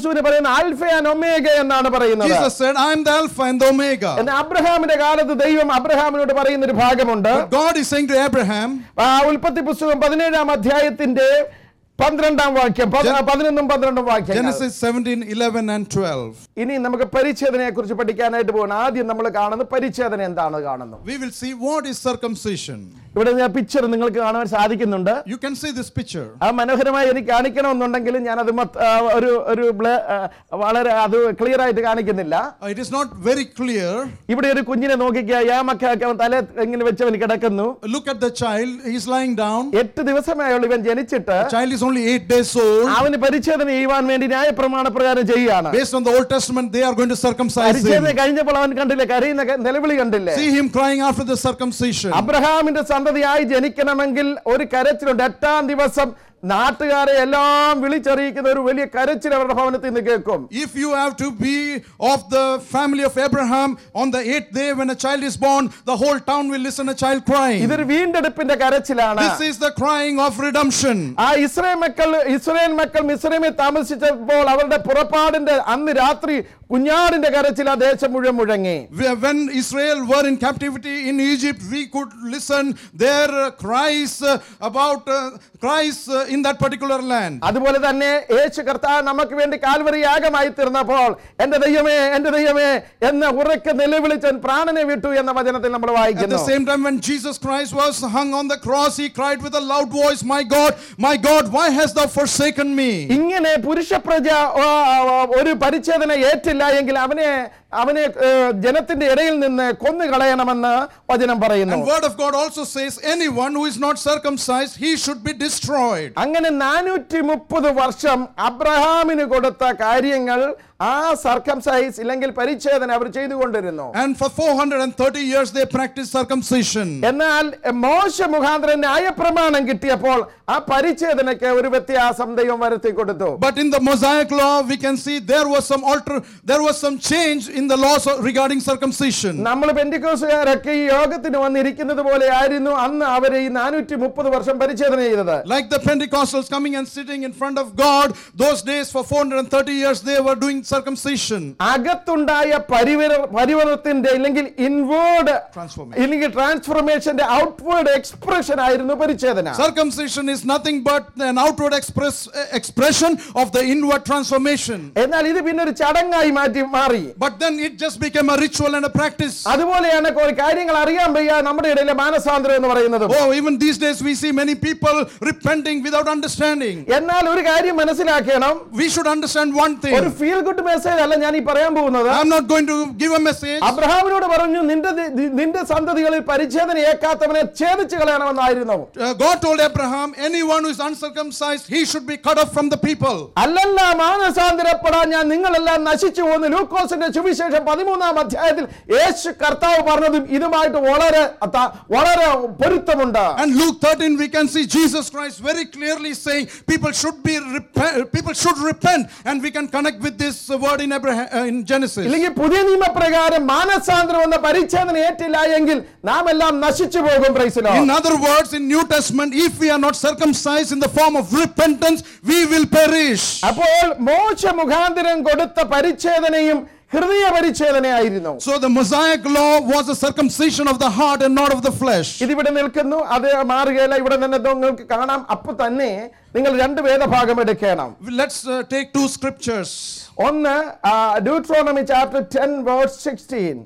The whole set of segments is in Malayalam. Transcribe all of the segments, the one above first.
ക്രിസ്തുവിന് പറയുന്ന ആൽഫ ആൻഡ് ഒമേഗ എന്നാണ് പറയുന്നത് Jesus said, I am the Alpha and the Omega. എന്നാൽ അബ്രഹാമിന്റെ കാലത്ത് ദൈവം അബ്രഹാമിനോട് പറയുന്ന ഒരു ഭാഗമുണ്ട് But God is saying to Abraham, ആ ഉൽപ്പത്തി പുസ്തകം പതിനേഴാം അധ്യായത്തിന്റെ പന്ത്രണ്ടാം വാക്യം പത- പതിനൊന്നും പന്ത്രണ്ടും വാക്യം Genesis 17, 11, and 12. ഇനി നമുക്ക് പരിച്ഛേദനയെ കുറിച്ച് പഠിക്കാനായിട്ട് പോകണം ആദ്യം നമ്മൾ കാണുന്നത് പരിച്ഛേദന എന്താണ് കാണുന്നു We will see what is circumcision. ഇവിടെ ഞാൻ പിക്ചർ നിങ്ങൾക്ക് കാണാൻ സാധിക്കുന്നുണ്ട് You can see this picture. ആ മനോഹരമായി എനിക്ക് കാണിക്കണമെന്നുണ്ടെങ്കിൽ ഞാൻ അത് ഒരു ഒരു ബ്ല- ആ, വളരെ അത് ക്ലിയർ ആയിട്ട് കാണിക്കുന്നില്ല Uh, It is not very clear. ഇവിടെ ഒരു കുഞ്ഞിനെ നോക്കിക്കുക യാമക്കാക്ക തല ഇങ്ങനെ വെച്ചവൻ കിടക്കുന്നു Look at the child. He's lying down. എട്ട് ദിവസമായുള്ള ഇവൻ ജനിച്ചിട്ട് The child is only eight days old. അവന് പരിച്ഛേദന ചെയ്യുവാൻ വേണ്ടി ന്യായപ്രമാണ പ്രകാരം ചെയ്യുകയാണ് Based on the Old Testament, they are going to circumcise പരിച്ഛേദന him. കഴിഞ്ഞപ്പോൾ അവൻ കണ്ടില്ലേ കരയുന്ന ക- നിലവിളി കണ്ടില്ലേ See him crying after the circumcision. അബ്രഹാമിന്റെ സന്തതിയായി ജനിക്കണമെങ്കിൽ ഒരു കരച്ചിലുണ്ട് എട്ടാം ദിവസം നാട്ടുകാരെ എല്ലാം വിളിച്ചറിയിക്കുന്ന ഒരു വലിയ കരച്ചിൽ അവരുടെ ഭവനത്തിൽ നിന്ന് കേൾക്കും If you have to be of the family of Abraham on the eighth day when a child is born, the whole town will listen a child crying. ഇതൊരു വീണ്ടെടുപ്പിന്റെ കരച്ചിലാണ് This is the crying of redemption. ആ ഇസ്രായേൽ മക്കൾ ഇസ്രായേൽ മക്കൾ മിസ്രൈമിൽ താമസിച്ചപ്പോൾ അവരുടെ പുറപ്പാടിന്റെ അന്ന് രാത്രി കുഞ്ഞാടിന്റെ കരച്ചിൽ ആ ദേശം മുഴുവൻ മുഴങ്ങി When Israel were in captivity in Egypt, we could listen their uh, cries uh, about uh, cries uh, in that particular land. അതുപോലെ തന്നെ യേശു കർത്താവ് നമുക്ക് വേണ്ടി കാൽവറി യാഗമായി തീർന്നപ്പോൾ എന്റെ ദൈവമേ എന്റെ ദൈവമേ എന്ന് ഉറക്കെ നിലവിളിച്ചൻ പ്രാണനെ വിട്ടു എന്ന വചനത്തിൽ നമ്മൾ At the വായിക്കുന്നു same time, when Jesus Christ was hung on the cross, he cried with a loud voice, My God, my God, why hast thou forsaken me? ഇങ്ങനെ പുരുഷപ്രജ ആ, ആ, ഒരു പരിച്ഛേദന ഏറ്റില്ല എങ്കിൽ അവനെ അവനെ ഏ, ജനത്തിന്റെ ഇടയിൽ നിന്ന് കൊന്നു കളയണമെന്ന് വചനം പറയുന്നു And word of God also says, anyone who is not circumcised, he should be destroyed. അങ്ങനെ നാനൂറ്റി മുപ്പത് വർഷം അബ്രഹാമിന് കൊടുത്ത കാര്യങ്ങൾ ആ സർക്കംസൈസ് ഇല്ലെങ്കിൽ പരിച്ഛേദന അവർ ചെയ്തുകൊണ്ടിരുന്നു And for 430 years they practiced circumcision. എന്നാൽ മോശ മുഖാന്തരം ന്യായപ്രമാണം കിട്ടിയപ്പോൾ ആ പരിച്ഛേദനയ്ക്ക് ഒരു വ്യത്യാസം ദൈവം വരുത്തി കൊടുത്തു But in the Mosaic law, we can see there was some alter, there was some change in the laws regarding circumcision. നമ്മൾ പെന്റിക്കോസുകാരൊക്കെ ഈ യോഗത്തിന് വന്നിരിക്കുന്നത് പോലെ ആയിരുന്നു അന്ന് അവരെ ഈ നാനൂറ്റി മുപ്പത് വർഷം പരിച്ഛേദന ചെയ്തത് Like the Pentecostals coming and sitting in front of God, those days for 430 years they were doing circumcision. അകത്തുണ്ടായ പരിവര പരിവർത്തനത്തിന്റെ ഇല്ലെങ്കിൽ ഇൻവേർഡ് Transformation. ഇല്ലെങ്കിൽ ട്രാൻസ്ഫോർമേഷന്റെ ഔട്ട്വേർഡ് എക്സ്പ്രഷൻ ആയിരുന്നു പരിച്ഛേദന Circumcision is nothing but an outward express, expression of the inward transformation. എന്നാൽ ഇത് പിന്നെ ഒരു ചടങ്ങായി മാറ്റി മാറി But then it just became a ritual and a practice. അതുപോലെയാണ് കുറെ കാര്യങ്ങൾ അറിയാൻ വയ്യ നമ്മുടെ ഇടയിലെ മാനസാന്തരം എന്ന് പറയുന്നത് Oh, even these days we see many people repenting without understanding. എന്നാൽ ഒരു കാര്യം മനസ്സിലാക്കണം We should understand one ഒരു thing. ഫീൽ ഗുഡ് മെസ്സേജ് അല്ല ഞാൻ ഈ പറയാൻ പോകുന്നത് I'm not going to give a message. അബ്രഹാമിനോട് പറഞ്ഞു നിന്റെ ദി- നിന്റെ സന്തതികളിൽ പരിച്ഛേദന ഏക്കാത്തവനെ ഛേദിച്ചു കളയണമെന്നായിരുന്നു Uh, God told Abraham, anyone who is uncircumcised, he should be cut off from the people. അല്ലല്ല മാനസാന്തരപ്പെടാൻ ഞാൻ നിങ്ങളെല്ലാം നശിച്ചു പോകുന്നു ലൂക്കോസിന്റെ സുവിശേഷം പതിമൂന്നാം അധ്യായത്തിൽ യേശു കർത്താവ് പറഞ്ഞതും ഇതുമായിട്ട് വളരെ ത- വളരെ പൊരുത്തമുണ്ട് And Luke 13, we can see Jesus Christ very clearly saying people should be repent, people should repent, and we can connect with this uh, word in Abraham uh, in Genesis. ഇല്ലെങ്കിൽ പുതിയ നിയമപ്രകാരം മാനസാന്തരം എന്ന പരിച്ഛേദന ഏറ്റില്ല എങ്കിൽ നാം എല്ലാം നശിച്ചു പോകും പ്രൈസിലോ In other words, in New Testament, if we are not circumcised in the form of repentance, we will perish. അപ്പോൾ മോശ മുഖാന്തരം കൊടുത്ത പരിച്ഛേദനയും ഹൃദയ പരിച്ഛേദനയായിരുന്നു So the Mosaic law was a circumcision of the heart and not of the flesh. ഇതിവിടെ നിൽക്കുന്നു അത് മാറുകയില്ല ഇവിടെ തന്നെ നിങ്ങൾക്ക് കാണാം അപ്പൊ തന്നെ നിങ്ങൾ രണ്ട് വേദഭാഗം എടുക്കണം Let's uh, take two scriptures. ഒന്ന് Deuteronomy chapter ten verse sixteen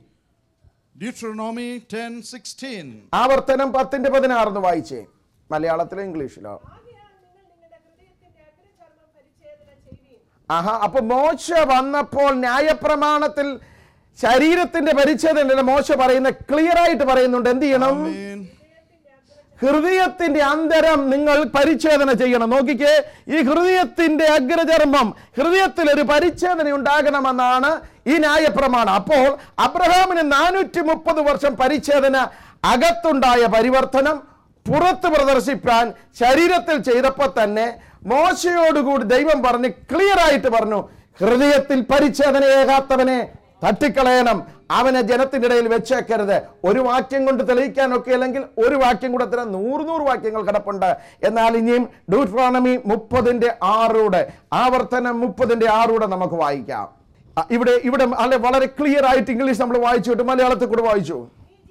Deuteronomy 10 16. ആവർത്തനം പത്തിന്റെ പതിനാറെന്ന് വായിച്ചേ മലയാളത്തിലോ ഇംഗ്ലീഷിലോ ആകയാൽ നിങ്ങൾ നിങ്ങളുടെ ഹൃദയത്തിന്റെ അഗ്രചർമ്മം പരിച്ഛേദന ചെയ്യുവീൻ ആഹാ അപ്പൊ മോശ വന്നപ്പോൾ ന്യായപ്രമാണത്തിൽ ശരീരത്തിന്റെ പരിച്ഛേദന മോശ പറയുന്ന ക്ലിയർ ആയിട്ട് പറയുന്നുണ്ട് എന്ത് ചെയ്യണം Amen. ഹൃദയത്തിന്റെ അന്തരം നിങ്ങൾ പരിച്ഛേദന ചെയ്യണം നോക്കിക്കേ ഈ ഹൃദയത്തിന്റെ അഗ്രചർമ്മം ഹൃദയത്തിൽ ഒരു പരിച്ഛേദന ഉണ്ടാകണമെന്നാണ് ഈ ന്യായപ്രമാണം അപ്പോൾ അബ്രഹാമിന് നാനൂറ്റി മുപ്പത് വർഷം പരിച്ഛേദന അകത്തുണ്ടായ പരിവർത്തനം പുറത്ത് പ്രദർശിപ്പാൻ ശരീരത്തിൽ ചെയ്തപ്പോൾ തന്നെ മോശയോടുകൂടി ദൈവം പറഞ്ഞ് ക്ലിയർ ആയിട്ട് പറഞ്ഞു ഹൃദയത്തിൽ പരിച്ഛേദനയേകാത്തവനെ തട്ടിക്കളയണം അവനെ ജനത്തിന്റെ ഇടയിൽ വെച്ചേക്കരുത് ഒരു വാക്യം കൊണ്ട് തെളിയിക്കാനൊക്കെ അല്ലെങ്കിൽ ഒരു വാക്യം കൂടെ തരാൻ നൂറ് നൂറ് വാക്യങ്ങൾ കിടപ്പുണ്ട് എന്നാൽ ഇനിയും ഡൂട്രോണമി മുപ്പതിന്റെ ആറൂടെ ആവർത്തനം മുപ്പതിന്റെ ആറൂടെ നമുക്ക് വായിക്കാം ആ, ഇവിടെ ഇവിടെ അല്ലെ വളരെ ക്ലിയർ ആയിട്ട് ഇംഗ്ലീഷ് നമ്മൾ വായിച്ചു വിട്ടു മലയാളത്തിൽ കൂടെ വായിച്ചു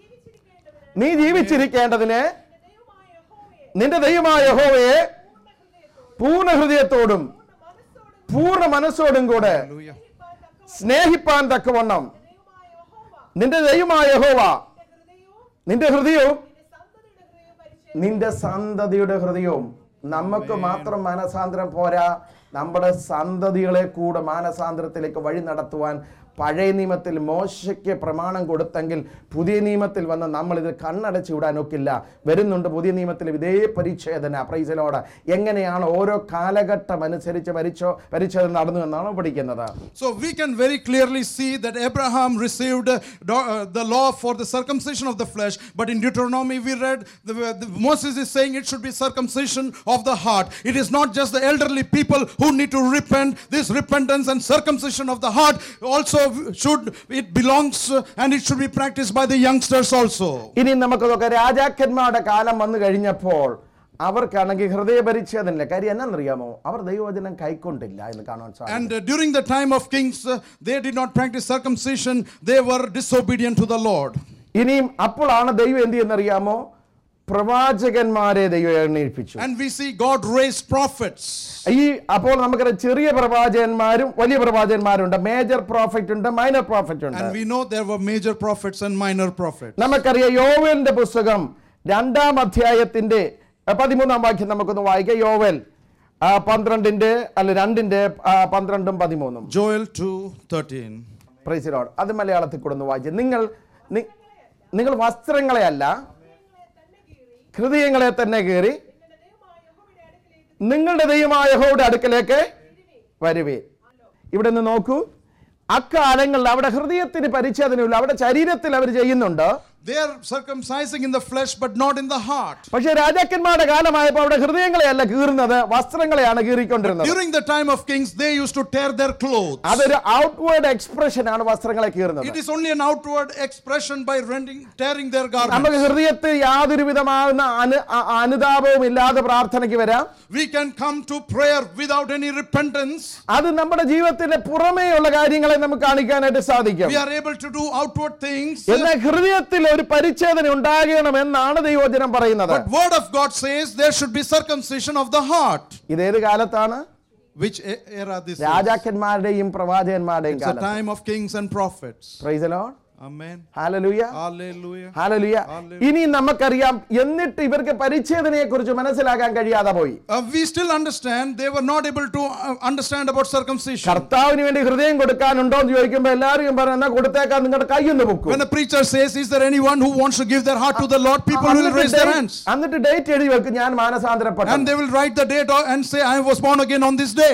നീ ജീവിച്ചിരിക്കേണ്ടതിന് നീ ജീവിച്ചിരിക്കേണ്ടതിന് നിന്റെ ദൈവമായ നിന്റെ ദൈവമായ യഹോവയെ യഹോവയെ പൂർണ്ണ ഹൃദയത്തോടും പൂർണ്ണ ഹൃദയത്തോടും മനസ്സോടും പൂർണ്ണ മനസ്സോടും കൂടെ Hallelujah. സ്നേഹിപ്പാൻ തക്കവണ്ണം ദൈവമായ യഹോവ നിന്റെ ദൈവമായ യഹോവ നിന്റെ ഹൃദയവും നിന്റെ ഹൃദയവും നിന്റെ സന്തതിയുടെ ഹൃദയവും പരിചയം നിന്റെ സന്തതിയുടെ ഹൃദയവും നമുക്ക് മാത്രം മാനസാന്തരം പോരാ നമ്മുടെ സന്തതികളെ കൂടെ മാനസാന്തരത്തിലേക്ക് വഴി നടത്തുവാൻ പഴയ നിയമത്തിൽ മോശയ്ക്ക് പ്രമാണം കൊടുത്തെങ്കിൽ പുതിയ നിയമത്തിൽ വന്ന് നമ്മൾ ഇത് കണ്ണടച്ച് വിടാനൊക്കില്ല വരുന്നുണ്ട് പുതിയ നിയമത്തിൽ ഇതേ പരിച്ഛേദന പ്രൈസലോട് എങ്ങനെയാണ് ഓരോ കാലഘട്ടം അനുസരിച്ച് പരിച്ചോ പരിച്ഛേദന നടന്നു എന്നാണ് പഠിക്കുന്നത് So we can very clearly see that Abraham received uh, do- uh, the law for the circumcision of the flesh, but in Deuteronomy we read the, the, Moses is saying it should be circumcision of the heart. It is not just the elderly people who need to repent. This repentance and circumcision of the heart also should it belongs uh, and it should be practiced by the youngsters also. ഇനി നമുക്ക് നോക്കാം രാജാക്കന്മാരുടെ കാലം വന്നു കഴിഞ്ഞപ്പോൾ അവർക്കാണെങ്കിൽ ഹൃദയപരിച്ഛേദനയില്ല കാര്യം എന്നാണെന്നറിയാമോ അവർ ദൈവവചനം കൈക്കൊണ്ടില്ല എന്ന് കാണാൻ സാധിക്കും And uh, during the time of kings, uh, they did not practice circumcision. They were disobedient to the Lord. ഇനിയും അപ്പോഴാണ് ദൈവം എന്ത് ചെയ്യുന്നറിയാമോ പ്രവാചകന്മാരെ ദൈവം എണ്ണീപ്പിച്ചു And we see God raised prophets. ഈ അപ്പോൾ നമുക്കറിയാം ചെറിയ പ്രവാചകന്മാരും വലിയ പ്രവാചകന്മാരുണ്ട് മേജർ പ്രോഫിറ്റ് ഉണ്ട് മൈനർ പ്രോഫിറ്റ് ഉണ്ട് And we know there were major prophets and minor prophets. നമുക്കറിയാം യോവലിന്റെ പുസ്തകം രണ്ടാം അധ്യായത്തിന്റെ അഹ് പതിമൂന്നാം വാക്യം നമുക്കൊന്ന് വായിക്കാം യോവൽ ആ, പന്ത്രണ്ടിന്റെ അല്ല രണ്ടിന്റെ ആ, പന്ത്രണ്ടും പതിമൂന്നും Joel 2:13. പ്രൈസിലോട് അത് മലയാളത്തിൽ കൂടെ ഒന്ന് വായിച്ചു നിങ്ങൾ നി- നിങ്ങൾ വസ്ത്രങ്ങളെ അല്ല ഹൃദയങ്ങളെ തന്നെ കയറി നിങ്ങളുടെ ദൈവമായ നിങ്ങളുടെ ദൈവമായ യഹോവയുടെ യഹോവയുടെ അടുക്കലേക്ക് അടുക്കലേക്ക് വരുവേ ഇവിടെ നിന്ന് നോക്കൂ അക്കാലങ്ങളിൽ അവിടെ ഹൃദയത്തിന് പരിച്ഛേദനയില്ല അവിടെ ശരീരത്തിൽ അവർ ചെയ്യുന്നുണ്ട് They are circumcising in the flesh but not in the heart. പക്ഷെ രാജാക്കന്മാരുടെ കാലമായപ്പോൾ അവിടെ ഹൃദയങ്ങളെയല്ല കീറുന്നത് വസ്ത്രങ്ങളെയാണ് കീറിക്കൊണ്ടിരുന്നത് During the time of kings, they used to tear their clothes. അതൊരു ഔട്ട്വേർഡ് എക്സ്പ്രഷൻ ആണ് വസ്ത്രങ്ങളെ കീറുന്നത് It is only an outward expression by rending, tearing their garments. നമുക്ക് ഹൃദയത്തിൽ യാതൊരു വിധമാകുന്ന അനു അ- അനുതാപവും ഇല്ലാതെ പ്രാർത്ഥനയ്ക്ക് വരാം We can come to prayer without any repentance. അത് നമ്മുടെ ജീവിതത്തിന്റെ പുറമേയുള്ള കാര്യങ്ങളെ നമുക്ക് കാണിക്കാനായിട്ട് സാധിക്കും We are able to do outward things. എന്നാൽ ഹൃദയത്തിൽ ഒരു പരിച്ഛേദന ഉണ്ടാകണമെന്നാണ് ദൈവോചനം പറയുന്നത് But word of God says there should be circumcision of the heart. ഇതേത് കാലത്താണ് Which e- era this is? രാജാക്കന്മാരുടെയും പ്രവാചകന്മാരുടെയും It's the കാലം time of kings and prophets. Praise the Lord Amen. Hallelujah Hallelujah. Hallelujah Hallelujah. ഇനി നമുക്കറിയാം എന്നിട്ട് ഇവർക്ക് പരിച്ഛേദനയെ കുറിച്ച് മനസ്സിലാക്കാൻ കഴിയാതെ പോയി Uh, we still understand they were not able to uh, understand about circumcision. കർത്താവിന് വേണ്ടി ഹൃദയം കൊടുക്കാനുണ്ടോ എന്ന് ചോദിക്കുമ്പോൾ എല്ലാവരും പറയും എന്നാ കൊടുത്തേക്കാൻ നിങ്ങളുടെ കൈയൊന്ന് പൊക്കും When a preacher says, Is there anyone who wants to give their heart to the Lord? People will raise their hands. എന്നിട്ട് ഡേറ്റ് എഴുതി വെക്കും ഞാൻ മാനസാന്തരപ്പെട്ടു And they will write the date or- and say, I was born again on this day.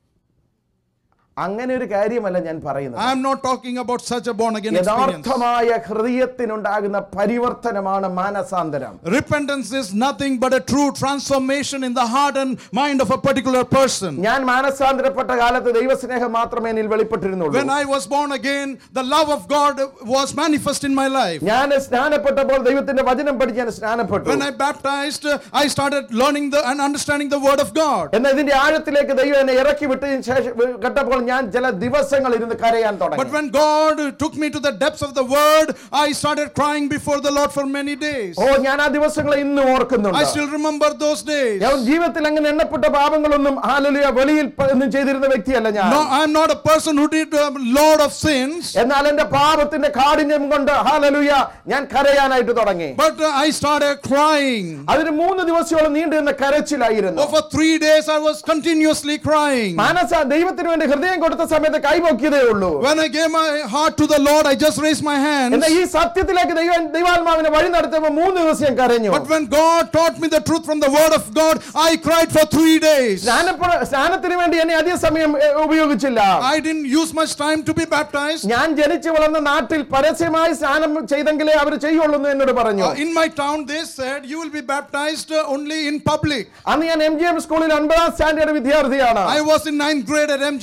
അങ്ങനെ ഒരു കാര്യമല്ല ഞാൻ പറയുന്നത് I am not talking about such a born again experience. യഥാർത്ഥമായ ഹൃദയത്തിനുണ്ടാകുന്ന പരിവർത്തനമാണ് മാനസാന്തരം Repentance is nothing but a true transformation in the heart and mind of a particular person. ഞാൻ മാനസാന്തരപ്പെട്ട കാലത്ത് ദൈവസ്നേഹം മാത്രമേ എന്നിൽ വെളിപ്പെട്ടിരുന്നുള്ളൂ When I was born again, the love of God was manifest in my life. ഞാൻ സ്നാനപ്പെട്ടപ്പോൾ ദൈവത്തിന്റെ വചനം പഠിച്ച് ഞാൻ സ്നാനപ്പെട്ടു When I baptized, I started learning the and understanding the word of God. എന്നാൽ ഇതിന്റെ ആഴത്തിലേക്ക് ദൈവം എന്നെ ഇറക്കി വിട്ടതിന് ശേഷം കേട്ടപ്പോൾ ഞാൻ ചില ദിവസങ്ങൾ ഇരുന്ന് കരയാൻ But തുടങ്ങി when God took me to the depths of the word, I started crying before the Lord for many days. ഓ ഞാൻ ആ ദിവസങ്ങളെ ഇന്നും I ഓർക്കുന്നുണ്ട് still remember those days. ഞാൻ ജീവിതത്തിൽ അങ്ങനെ എണ്ണപ്പെട്ട പാപങ്ങളൊന്നും ഹാലലിയ വെളിയിൽ പ- ഒന്നും ചെയ്തിരുന്ന വ്യക്തിയല്ല ഞാൻ No, I'm not a person who did a lot of sins, എന്നാൽ എന്റെ പാപത്തിന്റെ കാഠിന്യം കൊണ്ട് ഹാലലുയ ഞാൻ കരയാനായിട്ട് തുടങ്ങി but uh, I started crying. അതിന് മൂന്ന് ദിവസത്തോളം നീണ്ടു നിന്ന കരച്ചിലായിരുന്നു Oh, for three days, I was continuously crying. മാനസ ദൈവത്തിന് വേണ്ടി ഹൃദയം കൊടുത്ത സമയത്ത് കൈപൊക്കിയതേ ഉള്ളൂ When I gave my heart to the Lord, I just raised my hands. എന്നാൽ ഈ സത്യത്തിലേക്ക് ദൈവ ദൈവാത്മാവിനെ വഴി നടത്തിയപ്പോൾ മൂന്ന് ദിവസം ഞാൻ കരഞ്ഞു But when God taught me the truth from the word of God, I cried for three days. സ്നാനപ്പ- സ്നാനത്തിന് വേണ്ടി എന്നെ അധിക സമയം എ, ഉപയോഗിച്ചില്ല I didn't use much time to be baptized. ഞാൻ ജനിച്ചു വളർന്ന നാട്ടിൽ പരസ്യമായി സ്നാനം ചെയ്തെങ്കിലേ അവർ ചെയ്യുള്ളൂ എന്ന് എന്നോട് പറഞ്ഞു Uh, in my town, they said you will be baptized uh, only in public. അന്ന് ഞാൻ എം ജി എം സ്കൂളിൽ ഒൻപതാം സ്റ്റാൻഡേർഡ് വിദ്യാർത്ഥിയാണ് I was in ninth grade at MGM school.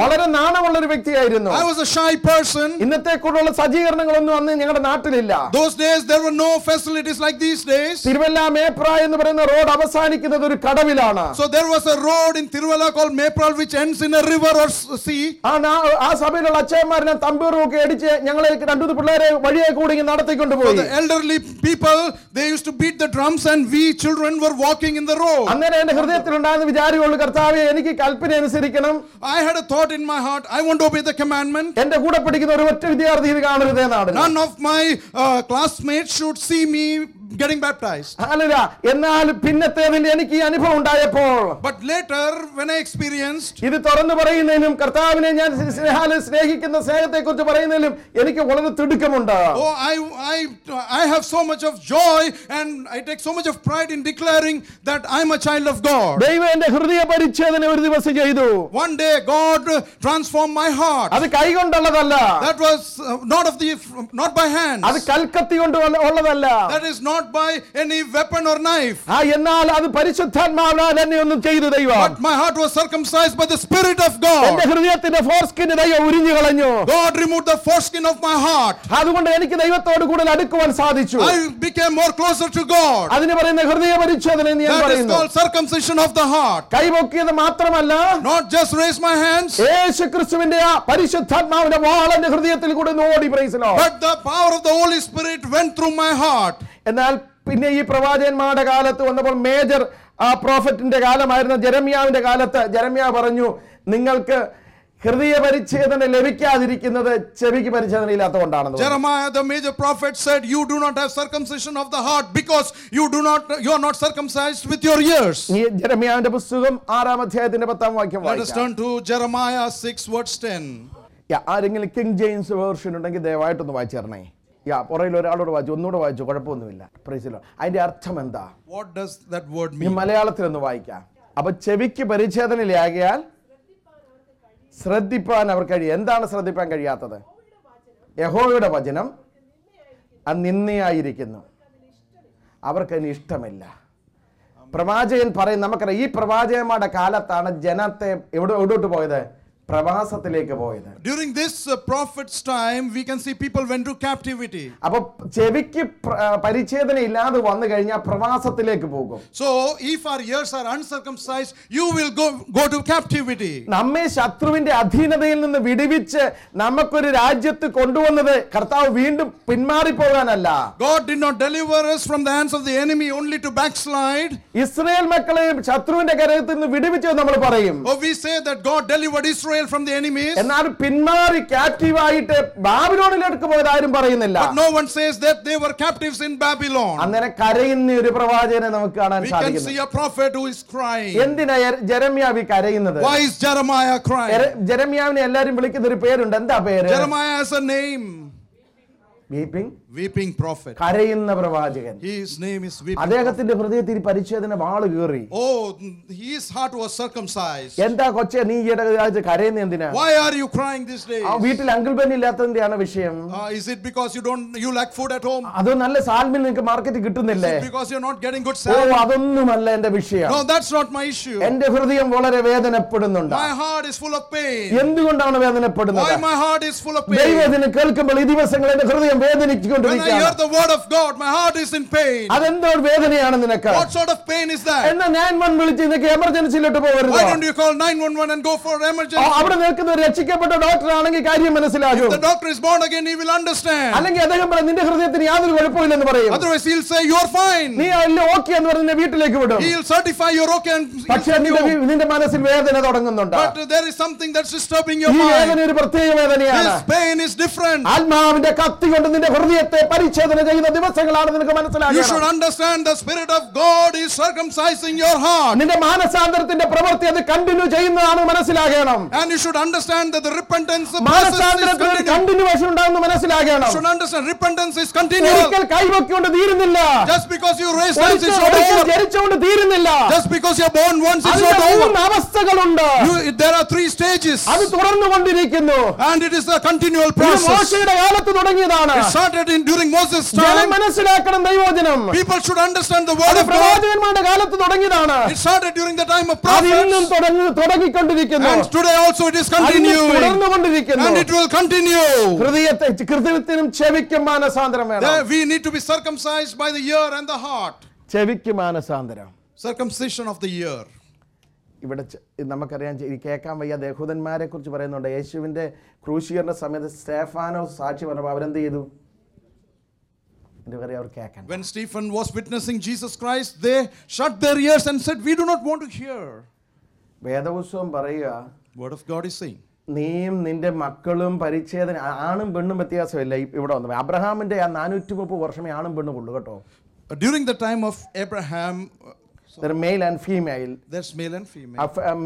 വളരെ നാണമുള്ള ഒരു വ്യക്തിയായിരുന്നു I was a shy person. ഇന്നത്തെ കൂടുതലുള്ള സജ്ജീകരണങ്ങളൊന്നും അന്ന് ഞങ്ങളുടെ നാട്ടിലില്ല Those days there were no facilities like these days. Thiruvalla മേപ്ര എന്ന് പറയുന്ന റോഡ് അവസാനിക്കുന്നത് ഒരു കടവിലാണ് So there was a road in Tiruvalla called Maypral which ends in a river or s- sea. ആ നാ- ആ സഭയിലുള്ള അച്ഛന്മാരെ തമ്പൂറും ഒക്കെ അടിച്ച് ഞങ്ങളെ രണ്ടു പിള്ളേരെ വഴിയെ കൂടി ഇങ്ങ് നടത്തിക്കൊണ്ട് So പോയി the elderly people they used to beat the drums and we children were walking in the road. അന്നേരം എന്റെ ഹൃദയത്തിലുണ്ടായിരുന്ന വിചാരികളുള്ളൂ കർത്താവെ എനിക്ക് കൽപ്പന അനുസരിക്കണം I had a thought in my heart, I want to obey the commandment. എന്റെ കൂടെ പഠിക്കുന്ന ഒരു ഒറ്റ വിദ്യാർത്ഥി ഇത് കാണരുതേ നാട് None of my uh, classmates should see me getting baptized. അല്ല എന്നാൽ പിന്നത്തേതിൽ എനിക്ക് ഈ അനുഭവം ഉണ്ടായപ്പോൾ But later, when I experienced, ഇത് തുറന്നു പറയുന്നതിനും കർത്താവിനെ ഞാൻ സ്നേഹാലും സ്നേഹിക്കുന്ന സ്നേഹത്തെ കുറിച്ച് പറയുന്നതിലും എനിക്ക് വളരെ തിടുക്കമുണ്ട് oh, I, I, I have so much of joy and I take so much of pride in declaring that I'm a child of God. ദൈവം എന്റെ ഹൃദയ പരിച്ഛേദന ഒരു ദിവസം ചെയ്തു One day, God uh, transformed my heart. അത് കൈകൊണ്ടുള്ളതല്ല That was uh, not of the, not by hands. അത് കൽക്കത്തി കൊണ്ട് ഉള്ള- ഉള്ളതല്ല That is not by any weapon or knife. ആ എന്നാൽ അത് പരിശുദ്ധാത്മാവിനാൽ എന്നെ ഒന്നും ചെയ്തു ദൈവം But my heart was circumcised by the Spirit of എന്റെ God. ഹൃദയത്തിന്റെ ഫോർസ്കിന് ദൈവം ഉരിഞ്ഞു കളഞ്ഞു God removed the foreskin of my heart. അതുകൊണ്ട് എനിക്ക് ദൈവത്തോട് കൂടുതൽ അടുക്കുവാൻ സാധിച്ചു I became more closer to God. അതിന് പറയുന്ന ഹൃദയ പരിച്ഛേദന എന്ന് ഞാൻ That is പറയുന്നു called circumcision of the heart. കൈപൊക്കിയത് മാത്രമല്ല Not just raise my hands, യേശു ക്രിസ്തുവിന്റെ ആ പരിശുദ്ധാത്മാവിന്റെ വാളന്റെ ഹൃദയത്തിൽ കൂടെ ഒന്ന് ഓടി പ്രൈസലോ but the power of the Holy Spirit went through my heart. എന്നാൽ പിന്നെ ഈ പ്രവാചകന്മാരുടെ കാലത്ത് വന്നപ്പോൾ മേജർ ആ പ്രോഫറ്റിന്റെ കാലമായിരുന്ന ജെരമ്യാവിന്റെ കാലത്ത് ജെരമ്യ പറഞ്ഞു നിങ്ങൾക്ക് ഹൃദയ പരിച്ഛേദന ലഭിക്കാതിരിക്കുന്നത് ചെവിക്ക് പരിച്ഛേദന ഇല്ലാത്തതുകൊണ്ടാണെന്ന് പറഞ്ഞു. Jeremiah, the major prophet, said, You do not have circumcision of the heart because you do not you are not circumcised with your ears. ഈ ജെരമ്യാവിന്റെ പുസ്തകം ആറാം അധ്യായത്തിന്റെ പത്താം വാക്യം Let us വായിക്കാം. turn to Jeremiah 6, verse 10. യാ, ആരെങ്കിലും കിങ് ജെയിംസ് വേർഷൻ ഉണ്ടെങ്കിൽ ദയവായിട്ടൊന്ന് വായിച്ചു തരണേ യാ പുറയിൽ ഒരാളോട് വായിച്ചു ഒന്നുകൂടെ വായിച്ചു കുഴപ്പമൊന്നുമില്ല പ്രൈസിലോ അതിന്റെ അർത്ഥം എന്താ What does that word ഈ mean? മലയാളത്തിൽ ഒന്ന് വായിക്കാം അപ്പൊ ചെവിക്ക് പരിച്ഛേദനയിലാകിയാൽ ശ്രദ്ധിപ്പാൻ അവർ കഴിയും എന്താണ് ശ്രദ്ധിപ്പാൻ കഴിയാത്തത് യഹോയുടെ വചനം അത് നിന്നയായിരിക്കുന്നു അവർക്കതിന് ഇഷ്ടമില്ല പ്രവാചകൻ പറയും നമുക്കറിയാം ഈ പ്രവാചകന്മാരുടെ കാലത്താണ് ജനത്തെ എവിടെ എവിടോട്ട് പോയത് പ്രവാസത്തിലേക്ക് പോയത് During this uh, prophet's time, we can see people went to captivity. അപ്പൊ ചെവിക്ക് പ്ര- ആ, പരിച്ഛേദന ഇല്ലാതെ വന്നു കഴിഞ്ഞാൽ പ്രവാസത്തിലേക്ക് പോകും So, if our ears are uncircumcised, you will go, go to captivity. നമ്മെ ശത്രുവിന്റെ അധീനതയിൽ നിന്ന് വിടുവിച്ച് നമുക്കൊരു രാജ്യത്ത് കൊണ്ടുവന്നത് കർത്താവ് വീണ്ടും പിന്മാറിപ്പോകാനല്ല God did not deliver us from the hands of the enemy only to backslide. Israel മക്കളെയും ശത്രുവിന്റെ കരത്തിൽ നിന്ന് വിടുവിച്ചു നമ്മൾ പറയും Or we say that God delivered Israel from the enemies. എന്നാൽ പിന്മാറി ക്യാപ്റ്റീവായിട്ട് ബാബിലോണിലേക്ക് പോയത് ആരും പറയുന്നില്ല But no one says that they were captives in Babylon. അന്നേരം കരയുന്ന ഒരു പ്രവാചകനെ നമുക്ക് കാണാൻ We can സാധിക്കുന്നു see a prophet who is crying. എന്തിനാ ജെ- ജെരമ്യാവ് ഈ കരയുന്നത് Why is Jeremiah crying? ജെര- ജെരമ്യാവിനെ എല്ലാരും വിളിക്കുന്ന ഒരു പേരുണ്ട് എന്താ പേര് Jeremiah has a name. Weeping Weeping prophet. കരയുന്ന പ്രവാചകൻ His name is Weeping. അദ്ദേഹത്തിന്റെ ഹൃദയത്തിൽ പരിച്ഛേദന വാള് കീറി Oh, his heart was circumcised. എന്താ കൊച്ചെ നീ ഈയിടെ കാലത്ത് കരയുന്ന എന്തിനാ Why are you crying these days? ആ വീട്ടിൽ അങ്കിൾ ബെൻ ഇല്ലാത്തതിന്റെയാണ് വിഷയം Uh, is it because you don't you lack food at home? അത് നല്ല സാൽമിൽ നിങ്ങൾക്ക് മാർക്കറ്റ് Is കിട്ടുന്നില്ലേ it because you're not getting good oh salary? അതൊന്നുമല്ല എന്റെ വിഷയം No, that's not my issue. എന്റെ ഹൃദയം വളരെ വേദനപ്പെടുന്നുണ്ട് My heart is full of pain. എന്തുകൊണ്ടാണ് വേദനപ്പെടുന്നത് Why my heart is full of pain? ദൈവത്തിന് കേൾക്കുമ്പോൾ ഈ ദിവസങ്ങൾ എന്റെ ഹൃദയം When I hear വേദനിച്ചുകൊണ്ടിരിക്കുകയാണ് the word of God, my heart is in pain. അതെന്തോ ഒരു വേദനയാണ് നിനക്ക് What sort of pain is that? എന്നാ ഞാൻ വൺ വിളിച്ച് നിനക്ക് എമർജൻസിയിലോട്ട് പോകരുത് Why don't you call 911 and go for ആ, emergency? അവിടെ നിൽക്കുന്ന ഒരു രക്ഷിക്കപ്പെട്ട ഡോക്ടർ ആണെങ്കിൽ കാര്യം മനസ്സിലാകും The doctor is born again, he will understand. അല്ലെങ്കിൽ അദ്ദേഹം പറയും നിന്റെ ഹൃദയത്തിന് യാതൊരു കുഴപ്പമില്ലെന്ന് പറയും Otherwise, he'll say, You're fine. നീ അല്ല ഓക്കെ എന്ന് പറഞ്ഞ് നിന്നെ വീട്ടിലേക്ക് വിടും He'll certify you're okay and he'll പക്ഷെ send you നിന്റെ home. വി- നിന്റെ മനസ്സിൽ വേദന തുടങ്ങുന്നുണ്ട് But there is something that's disturbing your ഈ വേദന mind. ഒരു പ്രത്യേക വേദനയാണ് This pain is different. ആത്മാവിന്റെ കത്തി കൊണ്ട് നിന്റെ ഹൃദയത്തെ പരിച്ഛേദന ചെയ്യുന്ന ദിവസങ്ങളാണ് നിനക്ക് You should മനസ്സിലാകുന്നത് understand the Spirit of God is circumcising your heart. നിന്റെ മാനസാന്തരത്തിന്റെ പ്രവൃത്തി അത് കണ്ടിന്യൂ ചെയ്യുന്നതാണ് മനസ്സിലാകണം And you should understand that the repentance process is മാനസാന്തരത്തിന് continuing. കണ്ടിന്യൂവേഷൻ ഉണ്ടാകുന്ന മനസ്സിലാകണം You should understand repentance is continual. ഒരിക്കൽ കൈവക്കൊണ്ട് തീരുന്നില്ല Just because you raise hands, ഒരിക്കൽ it's not ഒരിക്കൽ over. ജനിച്ചുകൊണ്ട് തീരുന്നില്ല Just because you're born once, it's അതിന്റെ not over. മൂന്ന് അവസ്ഥകളുണ്ട് You, there are three stages. അത് തുടർന്നുകൊണ്ടിരിക്കുന്നു And it is a continual ഇത് process. മോശയുടെ കാലത്ത് തുടങ്ങിയതാണ് It started in during Moses' ജനം time. മനസ്സിലാക്കണം ദൈവോചനം People should understand the word അത് of God. പ്രവാചകന്മാരുടെ കാലത്ത് തുടങ്ങിയതാണ് It started during the time of അത് ഇന്നും prophets. തുടങ്ങി തുടങ്ങിക്കൊണ്ടിരിക്കുന്നു And today also it is അത് ഇന്നും continuing. തുടർന്നുകൊണ്ടിരിക്കുന്നു And it will continue. ഹൃദയത്തെ ഹൃദയത്തിനും ചെവിക്കും മാനസാന്തരം There വേണം we need to be circumcised by the ear and the heart. ചെവിക്ക് മാനസാന്തരം Circumcision of the ear. ഇവിടെ ചെ- നമുക്കറിയാം ചെ- ഈ കേൾക്കാൻ വയ്യ ദേഹൂതന്മാരെ കുറിച്ച് പറയുന്നുണ്ട് യേശുവിന്റെ ക്രൂശീകരണ സമയത്ത് സ്റ്റേഫാനോ സാക്ഷി പറഞ്ഞപ്പോൾ അവരെന്ത് ചെയ്തു എന്റെ കാര്യം അവർ കേൾക്കാൻ When Stephen was witnessing Jesus Christ, they shut their ears and said, We do not want to hear. വേദപുസ്തകം പറയുക Word of God is saying. നീയും നിന്റെ മക്കളും പരിച്ഛേദന ആ- ആണും പെണ്ണും വ്യത്യാസമില്ല ഇ- ഇവിടെ വന്നു അബ്രഹാമിന്റെ ആ നാനൂറ്റി മുപ്പത് വർഷമേ ആണും പെണ്ണും ഉള്ളൂ കേട്ടോ Uh, During the time of Abraham, uh, male and female there's male and female.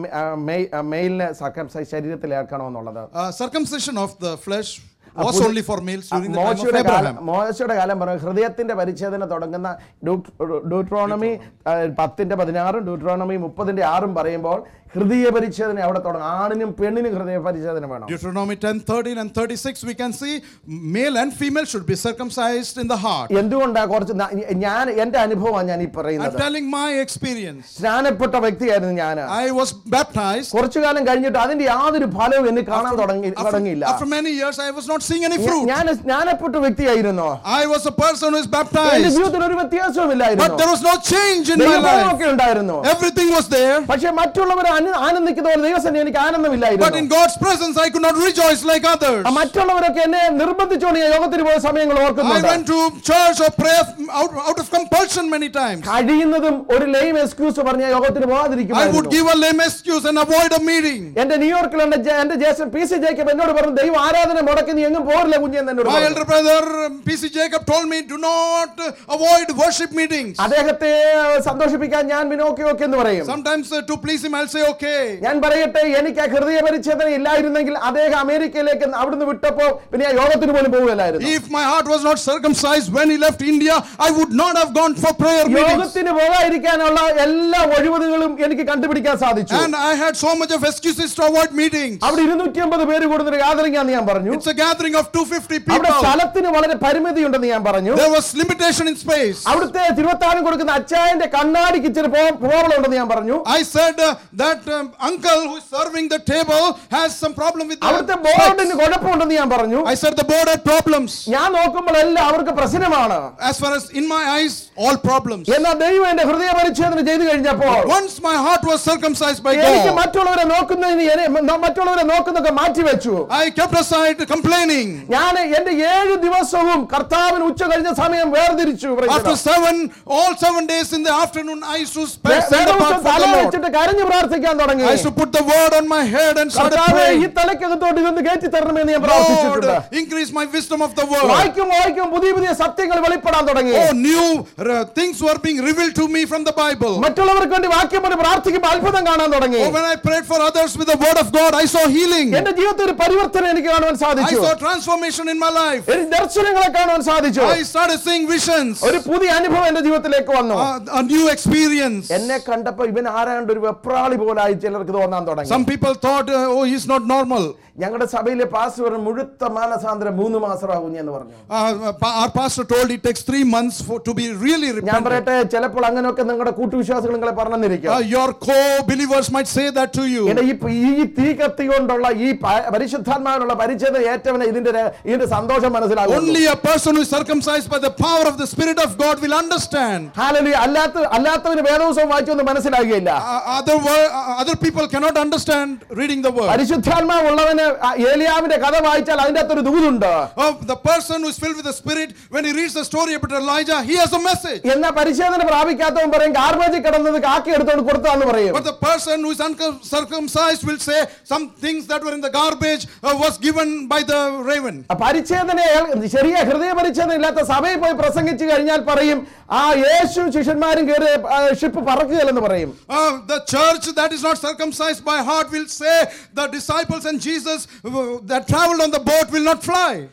മെയിലിനെ സർക്കംസൈസ് ശരീരത്തിലേർക്കണമെന്നുള്ളത് Uh, circumcision of the flesh was പുതിയ- only for males during the time of മോശയുടെ കാലം Abraham. മോശയുടെ കാലം പറഞ്ഞു ഹൃദയത്തിന്റെ പരിച്ഛേദന തുടങ്ങുന്ന ഡ്യൂട്ട്- ഡ്യൂട്രോണമി ആ, പത്തിന്റെ പതിനാറും ഡ്യൂട്രോണമി മുപ്പതിന്റെ ആറും പറയുമ്പോൾ ഹൃദയ പരിച്ഛേദന അവിടെ തുടങ്ങും ആണിനും പെണ്ണിനും ഹൃദയ പരിച്ഛേദന വേണം Deuteronomy 10, 13 and 36, we can see male and female should be circumcised in the heart. എന്തുകൊണ്ടാ കുറച്ച് ന- ഞാൻ എന്റെ അനുഭവമാണ് ഞാൻ ഈ I'm പറയുന്നത് telling my experience. സ്നാനപ്പെട്ട വ്യക്തിയായിരുന്നു ഞാൻ I was baptized. കുറച്ചു കാലം കഴിഞ്ഞിട്ട് അതിന്റെ യാതൊരു ഫലവും എന്നെ കാണാൻ തുടങ്ങി After, തുടങ്ങിയില്ല after many years, I was not seeing any ഞ- fruit. ഞാൻ സ്നാനപ്പെട്ട വ്യക്തിയായിരുന്നു I was a person who is എന്റെ baptized, ജീവിതത്തിൽ ഒരു വ്യത്യാസവും but ഇല്ലായിരുന്നു there was no change in my life. ദൈവഭയമൊക്കെ ഉണ്ടായിരുന്നു Everything was there, പക്ഷെ മറ്റുള്ളവർ അനു- ആനന്ദിക്കുന്ന പോലെ ദൈവസന്നെ എനിക്ക് but in ആനന്ദമില്ലായിരുന്നു God's presence, I could not rejoice like others. ആ മറ്റുള്ളവരൊക്കെ എന്നെ നിർബന്ധിച്ചുകൊണ്ട് ഞാൻ യോഗത്തിന് പോയ സമയങ്ങൾ I ഓർക്കുന്നുണ്ട് went to church or prayer out, out of compulsion many times. കഴിയുന്നതും ഒരു ലെയിം എക്സ്ക്യൂസ് പറഞ്ഞ യോഗത്തിന് I would പോകാതിരിക്കും give a lame excuse and avoid a meeting. എന്റെ ന്യൂയോർക്കിൽ എന്റെ ജെ- എന്റെ ജ്യേഷ്ഠൻ പി സി ജേക്കബ് എന്നോട് പറഞ്ഞു ദൈവം ആരാധന മുടക്കി നീ എങ്ങും പോരില്ല കുഞ്ഞെന്ന് എന്നോട് My പറഞ്ഞു. elder brother um, PC Jacob told me, do not uh, avoid worship meetings. അദ്ദേഹത്തെ സന്തോഷിപ്പിക്കാൻ ഞാൻ വിനോക്കി ഓക്കെ എന്ന് പറയും Sometimes uh, to please him, I'll say, okay. ഞാൻ പറയട്ടെ എനിക്ക് ആ ഹൃദയ പരിച്ഛേദന ഇല്ലായിരുന്നെങ്കിൽ അദ്ദേഹം അമേരിക്കയിലേക്ക് അവിടുന്ന് വിട്ടപ്പോ പിന്നെ ആ യോഗത്തിന് പോലും പോവുകയല്ലായിരുന്നു If my heart was not circumcised when he left India, I would not have gone for prayer meetings. യോഗത്തിന് പോകാതിരിക്കാനുള്ള എല്ലാ ഒഴിവുകളും എനിക്ക് കണ്ടുപിടിക്കാൻ സാധിച്ചു And I had so much of excuses to avoid meetings. അവിടെ ഇരുന്നൂറ്റി അമ്പത് പേര് കൂടുന്ന ഒരു ഗാദറിംഗ് ആണെന്ന് ഞാൻ പറഞ്ഞു It's a gathering of 250 അവിടെ people. സ്ഥലത്തിന് വളരെ പരിമിതി ഉണ്ടെന്ന് ഞാൻ പറഞ്ഞു There was limitation in space. അവിടുത്തെ തിരുവത്താനം കൊടുക്കുന്ന അച്ചായന്റെ കണ്ണാടിക്ക് ഇച്ചിരി പ്രോബ്ലം ഉണ്ടെന്ന് ഞാൻ പറഞ്ഞു I said uh, that um, uncle who is serving the table has some problem with അവിടുത്തെ the ബോർഡിന് specs. കുഴപ്പമുണ്ടെന്ന് ഞാൻ പറഞ്ഞു I said the board had problems. ഞാൻ നോക്കുമ്പോൾ എല്ലാം അവർക്ക് പ്രശ്നമാണ് As far as in my eyes, all problems. എന്നാൽ ദൈവം എന്റെ ഹൃദയ പരിച്ഛേദന ചെയ്തു കഴിഞ്ഞപ്പോൾ Once my heart was circumcised by എനിക്ക് God, മറ്റുള്ളവരെ നോക്കുന്നതിന് എന്നെ- മറ്റുള്ളവരെ നോക്കുന്നതൊക്കെ മാറ്റിവെച്ചു I kept aside complaining. ഞാൻ എന്റെ ഏഴ് ദിവസവും കർത്താവിന് ഉച്ച കഴിഞ്ഞ സമയം വേർതിരിച്ചു praise the After Lord. seven, all seven days in the afternoon, I used to way- spend set വേറെ apart ദിവസം for തല the Lord. വെച്ചിട്ട് കരഞ്ഞു പ്രാർത്ഥിക്കാൻ തുടങ്ങി I used to put the word on my head and started കർത്താവേ ഈ praying. തലക്കകത്തോട്ട് ഇതൊന്ന് കയറ്റി തരണമെന്ന് ഞാൻ Lord, പ്രാർത്ഥിച്ചിട്ടുണ്ട് increase my wisdom of the word. വായിക്കും വായിക്കും പുതിയ പുതിയ സത്യങ്ങൾ വെളിപ്പെടാൻ തുടങ്ങി Oh, new uh, things were being revealed to me from the Bible. മറ്റുള്ളവർക്ക് വേണ്ടി വാക്യം പറഞ്ഞ് പ്രാർത്ഥിക്കുമ്പോൾ അത്ഭുതം കാണാൻ തുടങ്ങി Oh, when I prayed for others with the word of God, I saw healing. എന്റെ ജീവിതത്തിൽ ഒരു പരിവർത്തനം എനിക്ക് കാണുവാൻ I സാധിച്ചു saw transformation in my life. എനിക്ക് ദർശനങ്ങളെ കാണുവാൻ സാധിച്ചു I started seeing visions. ഒരു പുതിയ അനുഭവം എന്റെ ജീവിതത്തിലേക്ക് വന്നു Uh, a new experience. എന്നെ കണ്ടപ്പോ ഇവൻ ആരാണ്ട് ഒരു വെപ്രാളി പോലായി ചിലർക്ക് തോന്നാൻ തുടങ്ങി Some people thought, uh, oh, he's not normal. ഞങ്ങളുടെ സഭയിലെ പാസ്റ്റർ പറഞ്ഞു മുഴുത്ത മാനസാന്തരം മൂന്ന് മാസമാകും എന്ന് പറഞ്ഞു Uh, pa- our pastor told it takes three months for to be really ഞാൻ repentant. പറയട്ടെ ചിലപ്പോൾ അങ്ങനെയൊക്കെ നിങ്ങളുടെ കൂട്ടുവിശ്വാസികൾ നിങ്ങളെ പറഞ്ഞെന്നിരിക്കും Uh, your co-believers might say that to you. എന്റെ ഈ ഈ തീ കത്തി കൊണ്ടുള്ള ഈ പ- പരിശുദ്ധാത്മാവിനുള്ള പരിചയം ഏറ്റവനെ ഇതിന്റെ ര- ഇതിന്റെ സന്തോഷം മനസ്സിലാകും Only a person who is circumcised by the power of the Spirit of God will understand. ഹാലലി അല്ലാത്ത അല്ലാത്തവന് വേദോത്സവം വായിച്ചൊന്നും മനസ്സിലാകുകയില്ല Uh, other wor- uh, other people cannot understand reading the word. പരിശുദ്ധാത്മാവുള്ളവന് ആ ഏലിയാവിന്റെ കഥ വായിച്ചാൽ അതിന്റെ അകത്തൊരു ദൂതുണ്ട് Oh, the person who is filled with the Spirit, when he reads the story about Elijah, he has a message. എന്നാ പരിശോധന പ്രാപിക്കാത്തവൻ പറയും ഗാർബേജിൽ കിടന്നത് കാക്കി എടുത്തോണ്ട് കൊടുത്താന്ന് പറയും But the person who is uncircumcised will say some things that were in the garbage uh, was given by the raven. ആ പരിച്ഛേദന ചെറിയ ഹൃദയ പരിച്ഛേദന ഇല്ലാത്ത സഭയിൽ പോയി പ്രസംഗിച്ചു കഴിഞ്ഞാൽ പറയും ആ യേശു ശിഷ്യന്മാരും കയറി ഷിപ്പ് പറക്കുകയല്ലെന്ന് പറയും Uh, the church that is not circumcised by heart will say the disciples and Jesus uh, that traveled on the boat will not fly.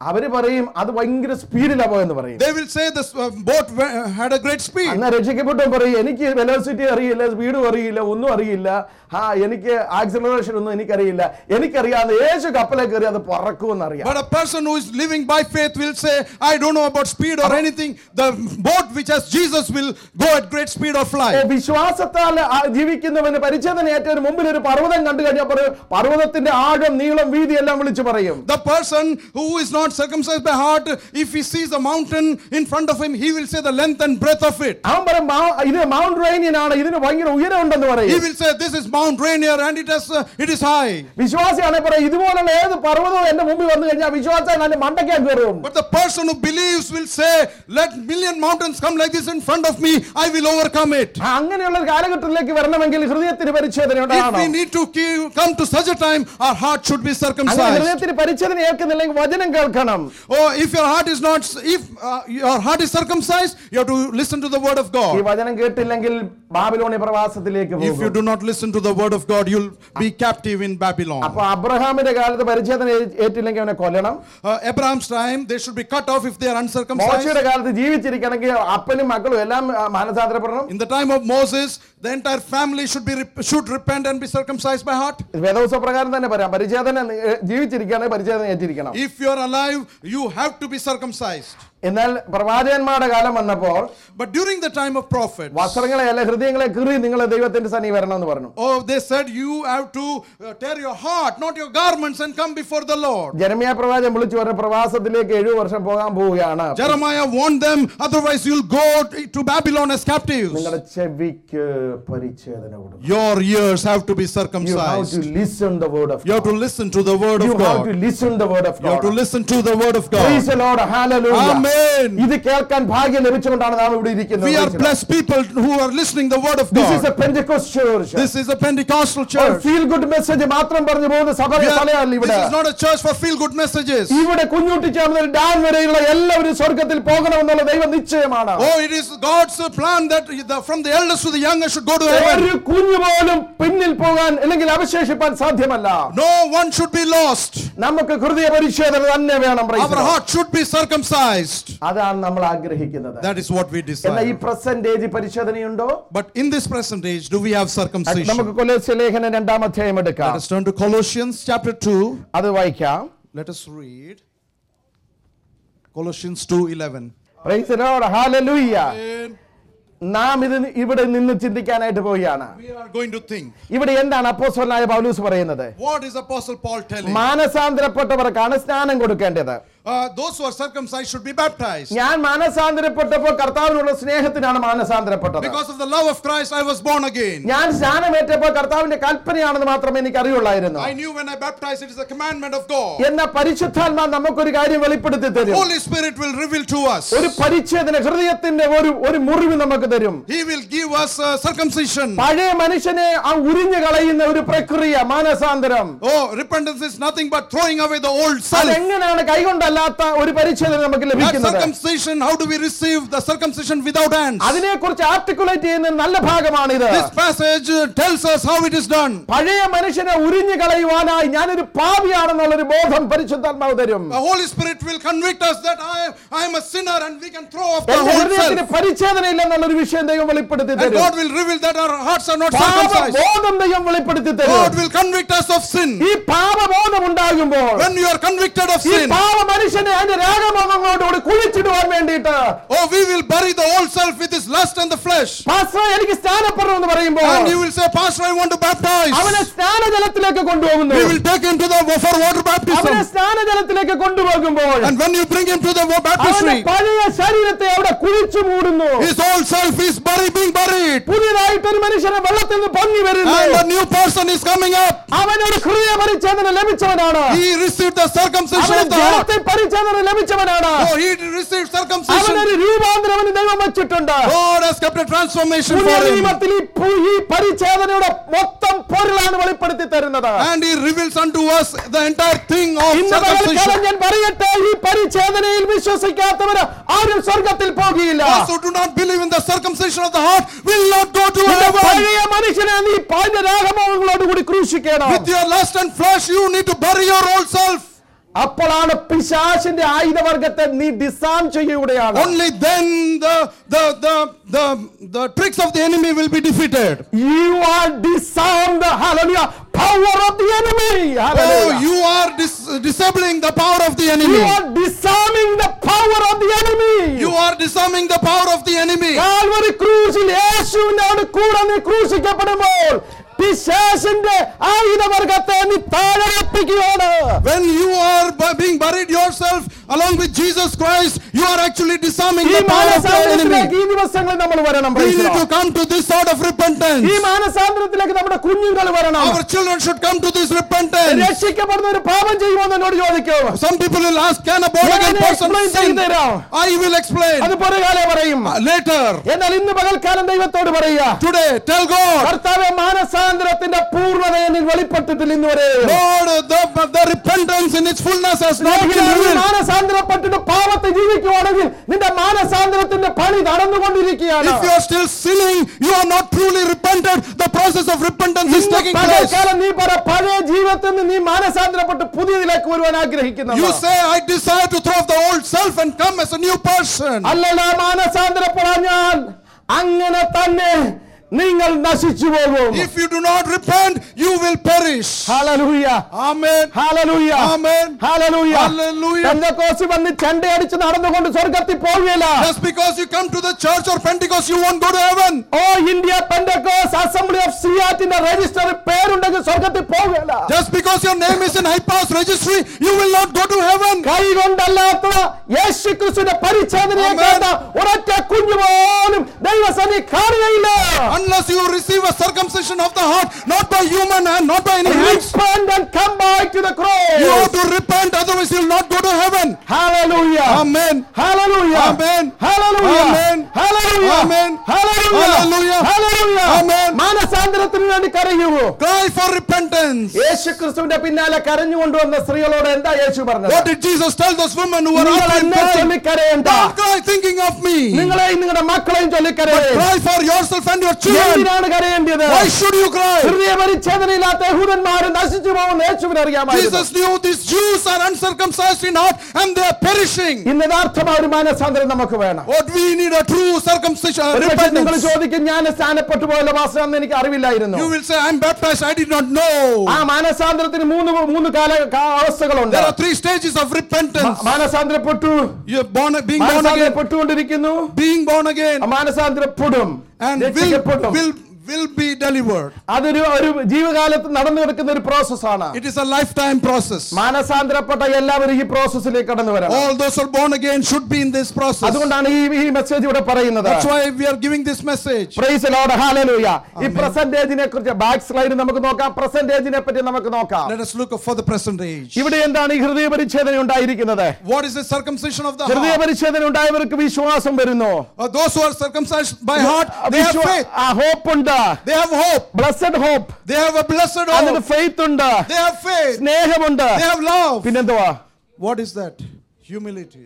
അവര് പറയും അത് ഭയങ്കര സ്പീഡിലാ പോയെന്ന് പറയും They will say this uh, boat we- had a great speed. അന്ന് രക്ഷിക്കപ്പെട്ടവൻ പറയും എനിക്ക് വെലോസിറ്റി അറിയില്ല സ്പീഡും അറിയില്ല ഒന്നും അറിയില്ല ആ എനിക്ക് ആക്സിലറേഷൻ ഒന്നും എനിക്കറിയില്ല എനിക്കറിയാവുന്ന യേശു കപ്പലെ കയറി അത് പറക്കുമെന്ന് അറിയാം But a person who is living by faith will say, I don't know about speed or anything. The boat which has Jesus will go at great speed or ഏ, fly. വിശ്വാസത്താൽ ആ ജീവിക്കുന്നവന് പരിച്ഛേദനയേറ്റവന് മുമ്പിൽ ഒരു പർവ്വതം കണ്ടു കഴിഞ്ഞാൽ പറയും പർവ്വതത്തിന്റെ ആഴം നീളം വീതി എല്ലാം വിളിച്ചു പറയും The person who is not circumcised by heart, if he sees a mountain in front of him, he will say the length and breadth of it. അവൻ പറയും "മൗ- ഇത് മൗണ്ട് റേനിയൻ ആണ് ഇതിന് ഭയങ്കര ഉയരം ഉണ്ടെന്ന് He പറയും will say, This is Mount Rainier and it, has, uh, it is high. വിശ്വാസിയാണെങ്കിൽ പറയും ഇതുപോലുള്ള ഏത് പർവ്വതവും എന്റെ മുമ്പിൽ വന്നു കഴിഞ്ഞാൽ വിശ്വാസം നല്ല മണ്ടയ്ക്കാൻ കയറും But the person who believes will say, Let million mountains come like this in front of me, I will overcome it. ആ, അങ്ങനെയുള്ള ഒരു കാലഘട്ടത്തിലേക്ക് വരണമെങ്കിൽ ഹൃദയത്തിന് പരിച്ഛേദന If ഉണ്ടാകണം we need to ke- come to such a time, our heart should be അങ്ങനെ circumcised. ഹൃദയത്തിന് പരിച്ഛേദന ഏൽക്കുന്നില്ലെങ്കിൽ വചനം കേൾക്കണം Oh, if your heart is not, if uh, your heart is circumcised, you have to listen to the word of ഈ God. വചനം കേട്ടില്ലെങ്കിൽ ബാബിലോണി പ്രവാസത്തിലേക്ക് If you പോകും do not listen to the word of God, you'll be captive in Babylon. അപ്പൊ അബ്രഹാമിന്റെ കാലത്ത് പരിച്ഛേദന ഏ- ഏറ്റില്ലെങ്കിൽ അവനെ കൊല്ലണം Uh, Abraham's time, they should be cut off if they are uncircumcised. മോശയുടെ കാലത്ത് ജീവിച്ചിരിക്കണമെങ്കിൽ അപ്പനും മക്കളും എല്ലാം ആ, മാനസാന്തരപ്പെടണം In the time of Moses, the entire family should be rep- should repent and be circumcised by heart. വേദവസ പ്രകാരം തന്നെ പറയാം പരിച്ഛേദന ഏ, ജീവിച്ചിരിക്കുകയാണെങ്കിൽ പരിച്ഛേദന ഏറ്റിരിക്കണം If you are alive, you have to be circumcised. എന്നാൽ പ്രവാചകന്മാരുടെ കാലം വന്നപ്പോൾ But during the time of prophets, വസ്ത്രങ്ങളെ അല്ല ഹൃദയങ്ങളെ കീറി നിങ്ങൾ ദൈവത്തിന്റെ സന്നി വരണം എന്ന് പറഞ്ഞു oh, they said you have to uh, tear your heart, not your garments, and come before the Lord. ജനമിയ പ്രവാചകൻ വിളിച്ചു പറഞ്ഞ പ്രവാസത്തിലേക്ക് എഴുപത് വർഷം പോകാൻ പോവുകയാണ് Jeremiah warned them, otherwise you'll go to Babylon as captives. നിങ്ങളുടെ ചെവിക്ക് പരിച്ഛേദന കൊടുക്കും Your ears have to be You have to circumcised. listen the word of You have God. to listen to the word You of have to God. listen the word of You have to God. listen to the word of Praise God. the Lord. Hallelujah. Amen. ഇത് കേൾക്കാൻ ഭാഗ്യം ലഭിച്ചുകൊണ്ടാണ് നാം ഇവിടെ ഇരിക്കുന്നത് We are Praise the Lord. blessed people who are listening the word of This is a God. Pentecost church. This is a Pentecostal ഒരു church. ഫീൽ ഗുഡ് മെസ്സേജ് മാത്രം പറഞ്ഞു പോകുന്ന സഭ We are- സ്ഥലമല്ല ഇവിടെ This is not a church for feel good messages. ഇവിടെ കുഞ്ഞുട്ടിച്ച മുതൽ ഡാൻ വരെയുള്ള എല്ലാവരും സ്വർഗത്തിൽ പോകണമെന്നുള്ള ദൈവ നിശ്ചയമാണ് Oh, it is God's uh, plan that the, from the eldest to the youngest should go to heaven. ഒരു കുഞ്ഞു പോലും പിന്നിൽ പോകാൻ അല്ലെങ്കിൽ അവശേഷിപ്പാൻ സാധ്യമല്ല No one should be lost. നമുക്ക് ഹൃദയ പരിശോധന തന്നെ വേണം praise the Our Lord. heart should be circumcised. അതാണ് നമ്മൾ ആഗ്രഹിക്കുന്നത് That is what we എന്നാൽ ഈ desire. പ്രസന്റ് ഏജ് പരിശോധനയുണ്ടോ But in this present age, do we have circumcision? നമുക്ക് കൊലോസ്യ ലേഖനം രണ്ടാം അധ്യായം എടുക്കാം Let us turn to Colossians chapter 2. അത് വായിക്കാം Let us read Colossians 2:11. Praise the Lord. Hallelujah. And നാം ഇത് ഇവിടെ നിന്ന് ചിന്തിക്കാനായിട്ട് പോവുകയാണ് we are going to think. ഇവിടെ എന്താണ് അപ്പോസ്തലനായ പൗലൂസ് പറയുന്നത് What is Apostle Paul telling? മാനസാന്തരപ്പെട്ടവർക്കാണ് സ്നാനം കൊടുക്കേണ്ടത് Uh, those who are circumcised should be baptized. ഞാൻ മാനസാന്തരപ്പെട്ടപ്പോൾ കർത്താവിനുള്ള സ്നേഹത്തിനാണ് മാനസാന്തരപ്പെട്ടത് Because of the love of Christ, I was born again. ഞാൻ സ്നാനമേറ്റപ്പോൾ കർത്താവിന്റെ കൽപ്പനയാണെന്ന് മാത്രമേ എനിക്ക് അറിയുള്ളായിരുന്നു I knew when I baptized, it is a commandment of God. എന്ന പരിശുദ്ധാത്മാ നമുക്കൊരു കാര്യം വെളിപ്പെടുത്തി തരും Holy Spirit will reveal to us. ഒരു പരിച്ഛേദന ഹൃദയത്തിന്റെ ഒരു ഒരു മുറിവ് നമുക്ക് തരും He will give us uh, circumcision. പഴയ മനുഷ്യനെ ആ ഉരിഞ്ഞു കളയുന്ന ഒരു പ്രക്രിയ മാനസാന്തരം Oh, repentance is nothing but throwing away the old self. അതെങ്ങനെയാണ് കൈകൊണ്ടല്ലാത്ത ഒരു പരിച്ഛേദന നമുക്ക് That ലഭിക്കുന്നത് circumcision, how do we receive the circumcision without hands? അതിനെക്കുറിച്ച് ആർട്ടിക്കുലേറ്റ് ചെയ്യുന്ന നല്ല ഭാഗമാണിത് This passage uh, tells us how it is done. പഴയ മനുഷ്യനെ ഉരിഞ്ഞു കളയുവാനായി ഞാനൊരു പാപിയാണെന്നുള്ളൊരു ബോധം പരിശുദ്ധാത്മാവ് തരും The Holy Spirit will convict us that I, I am a sinner and we can throw off the എന്റെ whole ഹൃദയത്തിന് self. പരിച്ഛേദന ഇല്ലെന്നുള്ളൊരു വിഷയം ദൈവം വെളിപ്പെടുത്തി And തരും God will reveal that our hearts are not circumcised. പാപബോധം ദൈവം വെളിപ്പെടുത്തി God തരും will convict us of sin. ഈ പാപബോധം ഉണ്ടാകുമ്പോൾ When you are convicted of ഈ sin, പാവ മനുഷ്യനെ അതിന്റെ രാഗമോഹങ്ങളോടുകൂടി കുഴിച്ചിടുവാൻ വേണ്ടിയിട്ട് oh, we will bury the old self with his lust and the flesh. Pastor എനിക്ക് സ്നാനപ്പെടണം എന്ന് പറയുമ്പോൾ And you will say, Pastor, I want to baptize. അവനെ സ്നാനജലത്തിലേക്ക് കൊണ്ടുപോകുന്നു We will take him to the for water അവനെ baptism. സ്നാനജലത്തിലേക്ക് കൊണ്ടുപോകുമ്പോൾ And when you bring him to the അവന്റെ baptistry, പഴയ ശരീരത്തെ അവിടെ കുഴിച്ചു മൂടുന്നു his old self is buried, being buried. പുതിയതായിട്ടൊരു മനുഷ്യനെ വെള്ളത്തിൽ നിന്ന് പൊങ്ങി വരുന്നു And a new person is coming up. അവനൊരു ഹൃദയ പരിച്ഛേദന ലഭിച്ചവനാണ് He received the circumcision അവന് of the heart. ജലത്തിൽ പരിച്ഛേദന ലഭിച്ചവനാണ് Oh, he received circumcision. അവനൊരു രൂപാന്തരം അവന് ദൈവം വെച്ചിട്ടുണ്ട് God has kept a transformation പുതിയ for him. നിയമത്തിൽ ഈ പു- ഈ പരിച്ഛേദനയുടെ മൊത്തം പൊരുളാണ് വെളിപ്പെടുത്തി തരുന്നത് And he reveals unto us the entire thing of ഇന്ന് പകൽക്കാലം circumcision. ഞാൻ പറയട്ടെ ഈ പരിച്ഛേദനയിൽ വിശ്വസിക്കാത്തവര് ആരും സ്വർഗത്തിൽ പോകില്ല Those who do not believe in the circumcision of the heart will not go to നിന്റെ heaven. പഴയ മനുഷ്യനെ നീ പഴയ രാഗമോഹങ്ങളോട് കൂടി ക്രൂശിക്കണം With your lust and flesh, you need to bury your old self. അപ്പോഴാണ് പിശാശിന്റെ ആയുധവർഗത്തെ നീ ഡിസാം ചെയ്യുകയാണ് Only then the, the, the, the, the tricks of the enemy will be defeated. You are disarmed the hallelujah power of the enemy. Oh, Hallelujah. you are dis- disabling the power of the You enemy. are disarming the power of the enemy. You are disarming the power of the enemy. Calvary ക്രൂശിൽ യേശുവിനോട് കൂടെ നീ ക്രൂശിക്കപ്പെടുമ്പോൾ പിശാശിന്റെ ആയുധവർഗത്തെ നീ താഴെപ്പിക്കുകയാണ് When you are bu- being buried yourself along with Jesus Christ, you are actually disarming ഈ the power of the മാനസാന്തരത്തിലേക്ക് enemy. ഈ ദിവസങ്ങളിൽ നമ്മൾ വരണം We praise the need to Lord. come to this sort of repentance. ഈ മാനസാന്തരത്തിലേക്ക് നമ്മുടെ കുഞ്ഞുങ്ങൾ വരണം Our children should come to this repentance. രക്ഷിക്കപ്പെടുന്ന ഒരു പാപം ചെയ്യുമെന്ന് എന്നോട് ചോദിക്കും Some people will ask, can a born again ഞാനത് person explain sin? ചെയ്തുതരാം. I will explain അത് പുറകാലെ പറയും Uh, later. എന്നാൽ ഇന്ന് പകൽക്കാലം ദൈവത്തോട് പറയുക Today, tell God, കർത്താവെ മാനസാന്തരത്തിന്റെ പൂർണ്ണത എന്നിൽ വെളിപ്പെട്ടിട്ടില്ല ഇന്ന് വരെ Lord, the, the repentance in its fullness has not been നീ revealed. മാനസാന്തരപ്പെട്ടിട്ട് പാപത്തെ ജീവിക്കുവാണെങ്കിൽ നിന്റെ മാനസാന്തരത്തിന്റെ പണി നടന്നുകൊണ്ടിരിക്കുകയാണ് If you are still sinning, you are not truly repented. The process of repentance is ഇന്ന് taking place. പകൽക്കാലം നീ പറ പഴയ ജീവിതത്തിൽ നിന്ന് നീ മാനസാന്തരപ്പെട്ട് പുതിയതിലേക്ക് വരുവാൻ ആഗ്രഹിക്കുന്നു You say, I desire to throw off the old self and come as a new person. അല്ലല്ല മാനസാന്തരപ്പെടാഞ്ഞാൽ അങ്ങനെ തന്നെ നിങ്ങൾ നശിച്ചു പോകും If you do not repent, you will perish. Hallelujah Amen. Hallelujah Amen. Hallelujah Hallelujah. Pentecost വന്ന് ചെണ്ടയടിച്ച് നടന്നുകൊണ്ട് സ്വർഗത്തിൽ പോവുകയില്ല Just because you come to the church or Pentecost, you won't go to heaven. ഓ ഇന്ത്യ പെന്തക്കോസ് അസംബ്ലി ഓഫ് സിയാറ്റിന്റെ രജിസ്റ്ററിൽ പേരുണ്ടെങ്കിൽ സ്വർഗത്തിൽ പോവുകയില്ല Just because your name is in high pass registry, you will not go to heaven. കൈ കൊണ്ടല്ലാത്ത യേശു ക്രിസ്തുവിന്റെ പരിച്ഛേദനയെ Amen. കേട്ട ഒരൊറ്റ കുഞ്ഞു പോലും ദൈവസഭി കാണുകയില്ല Unless you receive a circumcision of the heart, not by human hand, not by any hands. Repent and come back to the cross. You have to repent, otherwise you will not go to heaven. Hallelujah. Amen. Hallelujah. Amen. Hallelujah. Amen. Hallelujah. Amen. Hallelujah. Hallelujah. Hallelujah. Amen. മാനസാന്തരത്തിന് വേണ്ടി കരയൂ Cry for repentance. യേശു ക്രിസ്തുവിന്റെ പിന്നാലെ കരഞ്ഞുകൊണ്ടുവന്ന സ്ത്രീകളോട് എന്താ യേശു പറഞ്ഞത് What did Jesus tell those women who were നിങ്ങൾ out in എന്നെ crying? ചൊല്ലിക്കരയണ്ട Don't cry thinking of me. നിങ്ങളെയും നിങ്ങളുടെ മക്കളെയും ചൊല്ലിക്കരയേ Cry for yourself and your children. എന്തിനാണ് കരയേണ്ടത് Why should you cry? ഹൃദയ പരിച്ഛേദനയില്ലാത്ത യഹൂദന്മാർ നശിച്ചു പോകുന്ന യേശുവിന് അറിയാമായിരുന്നു Jesus knew these Jews are uncircumcised in heart and they are perishing. ഇന്ന് യഥാർത്ഥമായ ഒരു മാനസാന്തരം നമുക്ക് വേണം What we need a true circumcision, ഒരുപക്ഷെ നിങ്ങൾ repentance. ചോദിക്കും ഞാൻ സ്ഥാനപ്പെട്ടു പോയല്ലോ മാസം അന്ന് എനിക്ക് അറിവില്ലായിരുന്നു You will say, I'm baptized, I did not know. ആ മാനസാന്തരത്തിന് മൂന്ന് മൂന്ന് കാല കാ- അവസ്ഥകളുണ്ട് There are three stages of repentance. മാനസാന്തരപ്പെട്ടു You're born, being born again, മാനസാന്തരപ്പെട്ടുകൊണ്ടിരിക്കുന്നു being born again, മാനസാന്തരപ്പെടും and will, രക്ഷിക്കപ്പെടും. will, will be delivered. അതൊരു ഒരു ജീവകാലത്ത് നടന്നു കിടക്കുന്ന ഒരു പ്രോസസ്സാണ് It is a lifetime process. മാനസാന്തരപ്പെട്ട എല്ലാവരും ഈ പ്രോസസ്സിലേക്ക് കടന്നു വരണം All those who are born again should be in this process. അതുകൊണ്ടാണ് ഈ ഈ മെസ്സേജ് ഇവിടെ പറയുന്നത് That's why we are giving this message. Praise Lord hallelujah ഈ പ്രസന്റേജിനെ കുറിച്ച് ബാക്ക് സ്ലൈഡ് നമുക്ക് നോക്കാം പ്രസന്റേജിനെ പറ്റി നമുക്ക് നോക്കാം Let us look for the present age. ഇവിടെ എന്താണ് ഈ ഹൃദയ പരിച്ഛേദന ഉണ്ടായിരിക്കുന്നത് What is the circumcision of the ഹൃദയ heart? പരിച്ഛേദന ഉണ്ടായവർക്ക് വിശ്വാസം വരുന്നു Uh, those who are circumcised by heart, they have faith. Hope ഉണ്ട് They have hope. Blessed hope They have a blessed അതിന് hope. ഫെയ്ത്ത് ഉണ്ട് They have faith. സ്നേഹമുണ്ട് They have love. പിന്നെന്തുവാ What is that? Humility.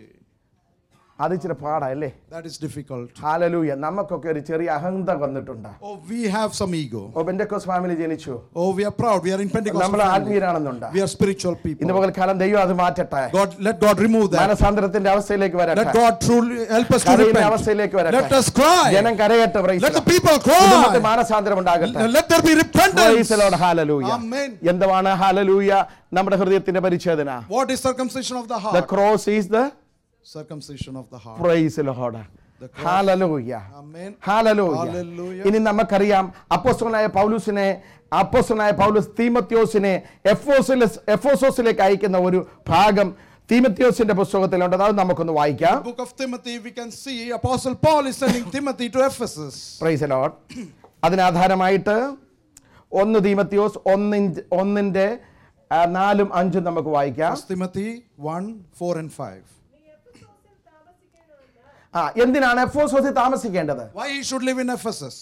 അത് ഇച്ചിരി പാടാ അല്ലേ That is difficult. ഹാലലൂയ നമുക്കൊക്കെ ഒരു ചെറിയ അഹന്ത വന്നിട്ടുണ്ട് Oh, we have some ego. Oh Pentecost family ജനിച്ചു Oh, we are proud. We are in Pentecost. നമ്മൾ family. ആത്മീയരാണെന്നുണ്ട് We are spiritual ഇന്ന് people. പകൽക്കാലം ദൈവം അത് മാറ്റട്ടെ God, let God remove that. മാനസാന്തരത്തിന്റെ അവസ്ഥയിലേക്ക് Let വരട്ടെ God truly help us to കരയുന്ന repent. അവസ്ഥയിലേക്ക് Let വരട്ടെ us cry. ജനം കരയട്ടെ praise Let the the Lord. people കുടുംബത്തിൽ cry. മാനസാന്തരം ഉണ്ടാകട്ടെ Let there be repentance. Praise the Lord. Hallelujah. Amen. എന്തുവാണ് ഹാലലൂയ നമ്മുടെ ഹൃദയത്തിന്റെ പരിച്ഛേദന What is circumcision of the the heart? Cross is the Circumcision of the heart. Praise Lord The cross. Hallelujah Amen. Hallelujah Hallelujah. ഇനി നമുക്കറിയാം അപ്പോസ്തലനായ പൗലൂസിനെ അപ്പോസ്തലനായ പൗലൂസ് തീമത്യോസിനെ എഫോസിലെ എഫോസോസിലേക്ക് അയക്കുന്ന ഒരു ഭാഗം തീമത്യോസിന്റെ പുസ്തകത്തിലുണ്ട് അത് നമുക്കൊന്ന് വായിക്കാം book of Timothy, we can see Apostle Paul is sending Timothy to Ephesus. Praise Lord അതിനാധാരമായിട്ട് ഒന്ന് തീമത്യോസ് ഒന്നിഞ്ച് ഒന്നിന്റെ ആ, നാലും അഞ്ചും നമുക്ക് വായിക്കാം First Timothy 1, 4 and 5. നീ എഫെസോസിൽ താമസിക്കണമെന്ന് ആ എന്തിനാണ് എഫോസോസിൽ താമസിക്കേണ്ടത് Why he should live in Ephesus?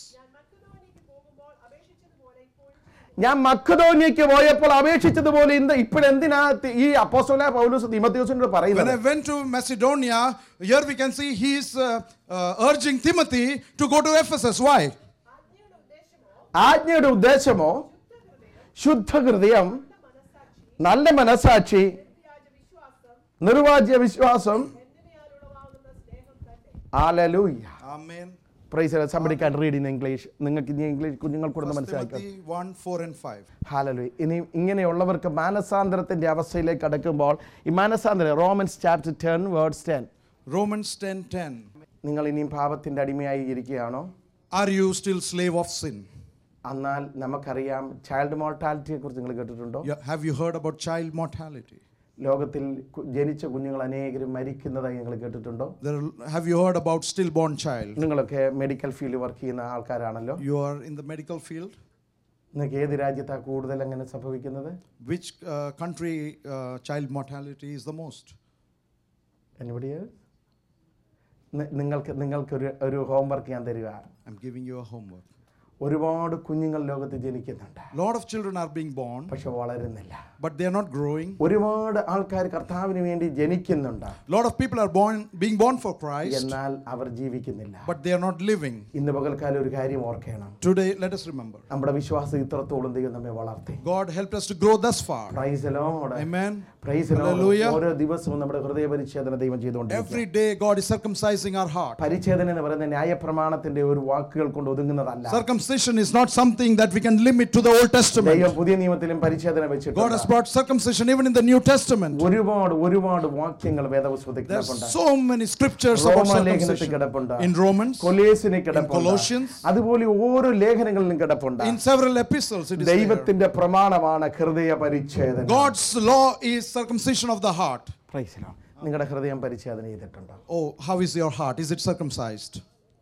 ഞാൻ മക്കതോനിക്ക് പോകുമ്പോൾ അപേക്ഷിച്ചതുപോലെ ഇപ്പോൾ ഞാൻ മക്കതോന്യക്ക് പോയപ്പോൾ അപേക്ഷിച്ചതുപോലെ ഇന്ന് ഇപ്പോഴെന്തിനാ തി- ഈ അപ്പോസ്തലനായ പൗലൂസ് തീമത്യോസിനോട് When പറയുന്നത് I went to Macedonia, here we can see he is uh, uh, urging Timothy to go to Ephesus. Why? ആജ്ഞയുടെ ഉദ്ദേശമോ ആജ്ഞയുടെ ഉദ്ദേശമോ ശുദ്ധ ഹൃദയം നല്ല മനസാക്ഷി വ്യാജ വിശ്വാസം നിർവാജ്യ വിശ്വാസം എന്നിവയാൽ ഉളവാകുന്ന സ്നേഹം തന്നെ hallelujah Amen. Praise somebody can read in English നിങ്ങൾക്ക് ഇനി ഇംഗ്ലീഷ് കുഞ്ഞുങ്ങൾ കൂടെ First മനസ്സിലാക്കാം Timothy 1 4 and 5. ഹാലലു ഇനി ഇങ്ങനെയുള്ളവർക്ക് മാനസാന്തരത്തിന്റെ അവസ്ഥയിലേക്ക് കടക്കുമ്പോൾ ഈ മാനസാന്തരം Romans chapter ten words ten Romans 10 10. നിങ്ങൾ ഇനിയും പാപത്തിന്റെ അടിമയായി ഇരിക്കുകയാണോ Are you still slave of sin? എന്നാൽ നമുക്കറിയാം ചൈൽഡ് മോർട്ടാലിറ്റിയെ കുറിച്ച് നിങ്ങൾ കേട്ടിട്ടുണ്ടോ Yeah, Have you heard about child mortality? ലോകത്തിൽ കു- ജനിച്ച കുഞ്ഞുങ്ങൾ അനേകരും മരിക്കുന്നതായി നിങ്ങൾ കേട്ടിട്ടുണ്ടോ There, are- have you heard about stillborn child? നിങ്ങളൊക്കെ മെഡിക്കൽ ഫീൽഡ് വർക്ക് ചെയ്യുന്ന ആൾക്കാരാണല്ലോ You are in the medical field. നിങ്ങൾക്ക് ഏത് രാജ്യത്താണ് കൂടുതൽ അങ്ങനെ സംഭവിക്കുന്നത് Which uh, country uh, child mortality is the most? Anybody else? നി- നിങ്ങൾക്ക് നിങ്ങൾക്കൊരു ഒരു ഹോംവർക്ക് ഞാൻ തരിക I'm giving you a homework. ഒരുപാട് കുഞ്ഞുങ്ങൾ ലോകത്ത് ജനിക്കുന്നുണ്ട് lot of children are being born, പക്ഷെ വളരുന്നില്ല but they are not growing. ഒരുപാട് ആൾക്കാർ കർത്താവിന് വേണ്ടി ജനിക്കുന്നുണ്ട് lot of people are born, being born for Christ, എന്നാൽ അവർ ജീവിക്കുന്നില്ല but they are not living. ഇന്ന് പകൽക്കാലം ഒരു കാര്യം ഓർക്കണം Today, let us remember. നമ്മുടെ വിശ്വാസം ഇത്രത്തോളം ദൈവം നമ്മെ വളർത്തി God helped us to grow thus far. പ്രൈസലോട് Amen. പ്രൈസലോട് Hallelujah. ഓരോ ദിവസവും നമ്മുടെ ഹൃദയ പരിച്ഛേദന ദൈവം ചെയ്തുകൊണ്ടിരിക്കും Every day, God is circumcising our heart. പരിച്ഛേദന എന്ന് പറയുന്നത് ന്യായപ്രമാണത്തിന്റെ ഒരു വാക്കുകൾ കൊണ്ട് ഒതുങ്ങുന്നതല്ല Circumcision is not something that we can limit to the Old Testament. ദൈവം പുതിയ നിയമത്തിലും പരിച്ഛേദന God has വെച്ചിട്ടുണ്ട് brought circumcision even in the New Testament. ഒരുപാട് ഒരുപാട് വാക്യങ്ങൾ വേദപുസ്തകത്തിൽ There's കിടപ്പുണ്ട് so many scriptures about റോമാലേഖനത്തിൽ circumcision. കിടപ്പുണ്ട് In Romans, കൊലേസിന് കിടപ്പുണ്ട് Colossians. അതുപോലെ ഓരോ ലേഖനങ്ങളിലും കിടപ്പുണ്ട് in several epistles, it is there. ദൈവത്തിന്റെ പ്രമാണമാണ് ഹൃദയ പരിച്ഛേദന God's law is circumcision of the heart. Praise the Lord. നിങ്ങളുടെ ഹൃദയം പരിച്ഛേദന ചെയ്തിട്ടുണ്ടോ Oh, how is your heart? Is it circumcised?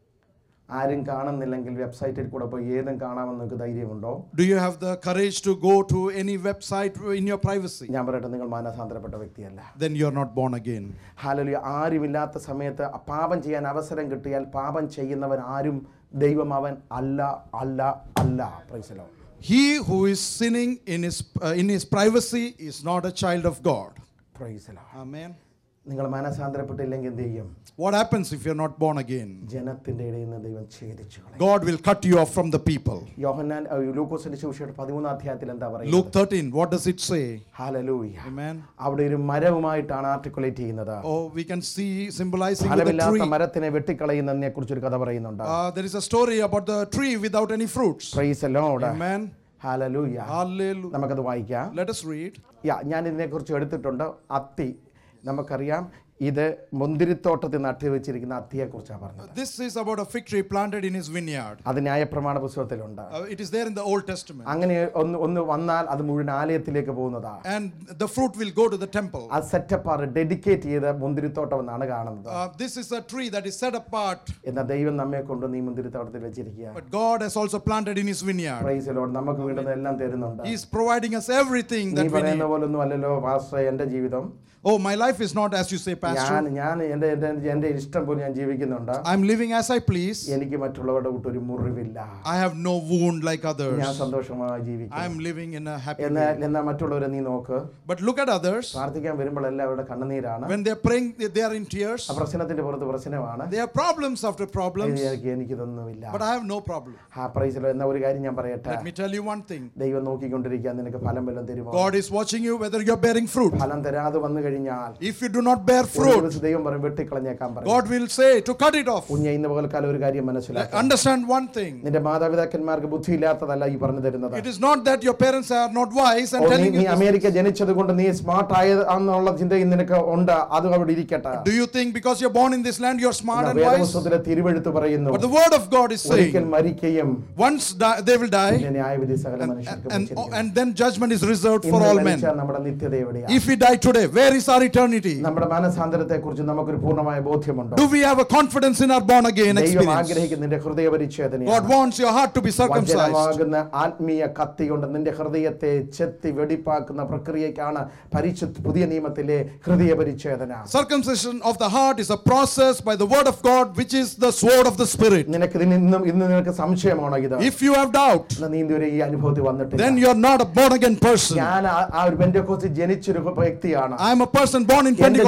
ആരും കാണുന്നില്ലെങ്കിൽ വെബ്സൈറ്റിൽ കൂടെ പോയി ഏതും കാണാമെന്ന് നിങ്ങൾക്ക് ധൈര്യമുണ്ടോ Do you have the courage to go to any website in your privacy? ഞാൻ പറയട്ടെ നിങ്ങൾ മാനസാന്തരപ്പെട്ട വ്യക്തിയല്ല Then you're not born again. ഹാലലു ആരുമില്ലാത്ത സമയത്ത് പാപം ചെയ്യാൻ അവസരം കിട്ടിയാൽ പാപം ചെയ്യുന്നവൻ ആരും ദൈവം അവൻ അല്ല അല്ല അല്ല പ്രൈസലോ He who is sinning in his, uh, in his privacy is not a child of God. Praise the Lord Amen. നിങ്ങൾ മാനസാന്തരപ്പെട്ടില്ലെങ്കിൽ എന്ത് ചെയ്യും What happens if you're not born again? ജനത്തിന്റെ ഇടയിൽ നിന്ന് ദൈവം ഛേദിച്ചു കളയും God will cut you off from the people. യോഹന്നാൻ അഹ് ലൂക്കോസിന്റെ സുവിശേഷം പതിമൂന്നാം അധ്യായത്തിൽ എന്താ Luke പറയുന്നത് 13, what does it say? Hallelujah Amen. അവിടെ ഒരു മരവുമായിട്ടാണ് ആർട്ടിക്കുലേറ്റ് ചെയ്യുന്നത് Oh, we can see symbolizing with the ഫലമില്ലാത്ത tree. മരത്തിനെ വെട്ടിക്കളയുന്നതിനെ കുറിച്ച് ഒരു കഥ പറയുന്നുണ്ട് Uh, there is a story about the tree without any fruits. Price load Amen. Hallelujah Hallelujah. നമുക്കത് വായിക്കാം Let us read. യാ ഞാൻ ഇതിനെക്കുറിച്ച് എടുത്തിട്ടുണ്ട് അത്തി നമുക്കറിയാം ഇത് മുന്തിരിത്തോട്ടത്തിൽ നട്ടു വെച്ചിരിക്കുന്ന അത്തിയെക്കുറിച്ചാണ് പറഞ്ഞത് This is about a fig tree planted in his vineyard. അത് ന്യായപ്രമാണ പുസ്തകത്തിലുണ്ട് Uh, it is there in the Old Testament. അങ്ങനെ ഒന്ന് ഒന്ന് വന്നാൽ അത് മുഴുവൻ ആലയത്തിലേക്ക് പോകുന്നതാ And the fruit will go to the temple. ആ സെറ്റപ്പ് ആണ് ഡെഡിക്കേറ്റ് ചെയ്ത മുന്തിരിത്തോട്ടം എന്നാണ് കാണുന്നത് Uh, this is a tree that is set apart, എന്നാൽ ദൈവം നമ്മെ കൊണ്ട് നീ മുന്തിരിത്തോട്ടത്തിൽ വെച്ചിരിക്കുക but God has also planted in his vineyard. Praise Lord നമുക്ക് വേണ്ടുന്ന എല്ലാം തരുന്നുണ്ട് He is providing us everything നീ that we പറയുന്ന need. പോലൊന്നും അല്ലല്ലോ പാസ്റ്റർ എന്റെ ജീവിതം Oh, my life is not as you say, ഞാൻ Pastor. ഞാൻ എന്റെ എന്റെ എന്റെ ഇഷ്ടം പോലെ ഞാൻ ജീവിക്കുന്നുണ്ട് I'm living as I please. എനിക്ക് മറ്റുള്ളവരുടെ കൂട്ട് ഒരു മുറിവില്ല I have no wound like ഞാൻ others. സന്തോഷമായി ജീവിക്കും I am living in a happy way. എന്നാൽ എന്നാൽ മറ്റുള്ളവരെ നീ നോക്ക് But look at others. പ്രാർത്ഥിക്കാൻ വരുമ്പോഴെല്ലാം അവരുടെ കണ്ണുനീരാണ് When they're praying, they- they are in tears. ആ പ്രശ്നത്തിന്റെ പുറത്ത് പ്രശ്നമാണ് They have problems after problems. എനിക്ക് എനിക്കിതൊന്നുമില്ല But I have no problem. ആ പ്രൈസിലോ എന്ന ഒരു കാര്യം ഞാൻ പറയട്ടെ Let me tell you one thing ദൈവം നോക്കിക്കൊണ്ടിരിക്കാൻ നിനക്ക് ഫലം വല്ലതും തരുമോ God is watching you whether you're bearing fruit. ഫലം തരാതെ വന്നു കഴിഞ്ഞാൽ If you do not bear ഒരു fruit, ദിവസം ദൈവം പറയും വെട്ടിക്കളഞ്ഞേക്കാൻ പറയും God will say to cut it off. കുഞ്ഞ ഇന്ന് പകൽക്കാലം ഒരു കാര്യം മനസ്സിലാക്കി Understand one thing. നിന്റെ മാതാപിതാക്കന്മാർക്ക് ബുദ്ധിയില്ലാത്തതല്ല ഈ പറഞ്ഞു തരുന്നത് It is not that your parents are not wise and ഓ, നീ telling നീ you this. അമേരിക്ക ജനിച്ചത് കൊണ്ട് നീ സ്മാർട്ട് ആയത് എന്നുള്ള ചിന്തയും നിനക്ക് ഉണ്ട് അത് അവിടെ ഇരിക്കട്ടെ Do you think because you're born in this land you're smart എന്നാ and wise? വേദപുസ്തകത്തിലെ തിരുവെഴുത്ത് പറയുന്നു But the word of God is ഒരിക്കൽ saying മരിക്കുകയും once die, they will die പിന്നെ ന്യായവിധി സകല മനുഷ്യർക്കും and, വെച്ചിരിക്കുന്നു. and then judgment is reserved for ഇന്ന് all മരിച്ച men. നമ്മുടെ നിത്യത എവിടെയാണ് If we die today, where is our eternity? നമ്മുടെ മാനസാന്തരത്തെ കുറിച്ച് നമുക്കൊരു പൂർണ്ണമായ ബോധ്യമുണ്ടോ Do we have a confidence in our born again ദൈവം experience? ആഗ്രഹിക്കുന്ന നിന്റെ ഹൃദയ God പരിച്ഛേദനയാണ് wants your heart to be circumcised. വചനമാകുന്ന ആത്മീയ കത്തി കൊണ്ട് നിന്റെ ഹൃദയത്തെ ചെത്തി വെടിപ്പാക്കുന്ന പ്രക്രിയക്കാണ് പരിശുദ്ധ പുതിയ നിയമത്തിലെ ഹൃദയ പരിച്ഛേദന Circumcision of the heart is a process by the word of God, which is the sword of the Spirit. നിനക്ക് ഇതിന് ഇന്നും ഇന്ന് നിനക്ക് സംശയമാണോ ഇത് If you have doubt, എന്നാ നീ ഇതുവരെ ഈ അനുഭവത്തിൽ വന്നിട്ടില്ല then you're not a born again person. ഞാൻ ആ- ആ ഒരു പെന്തക്കോസ്തിൽ ജനിച്ചൊരു വ്യക്തിയാണ് I am a person born in എന്റെ Pentecostal ജീവിതത്തിൽ ഈ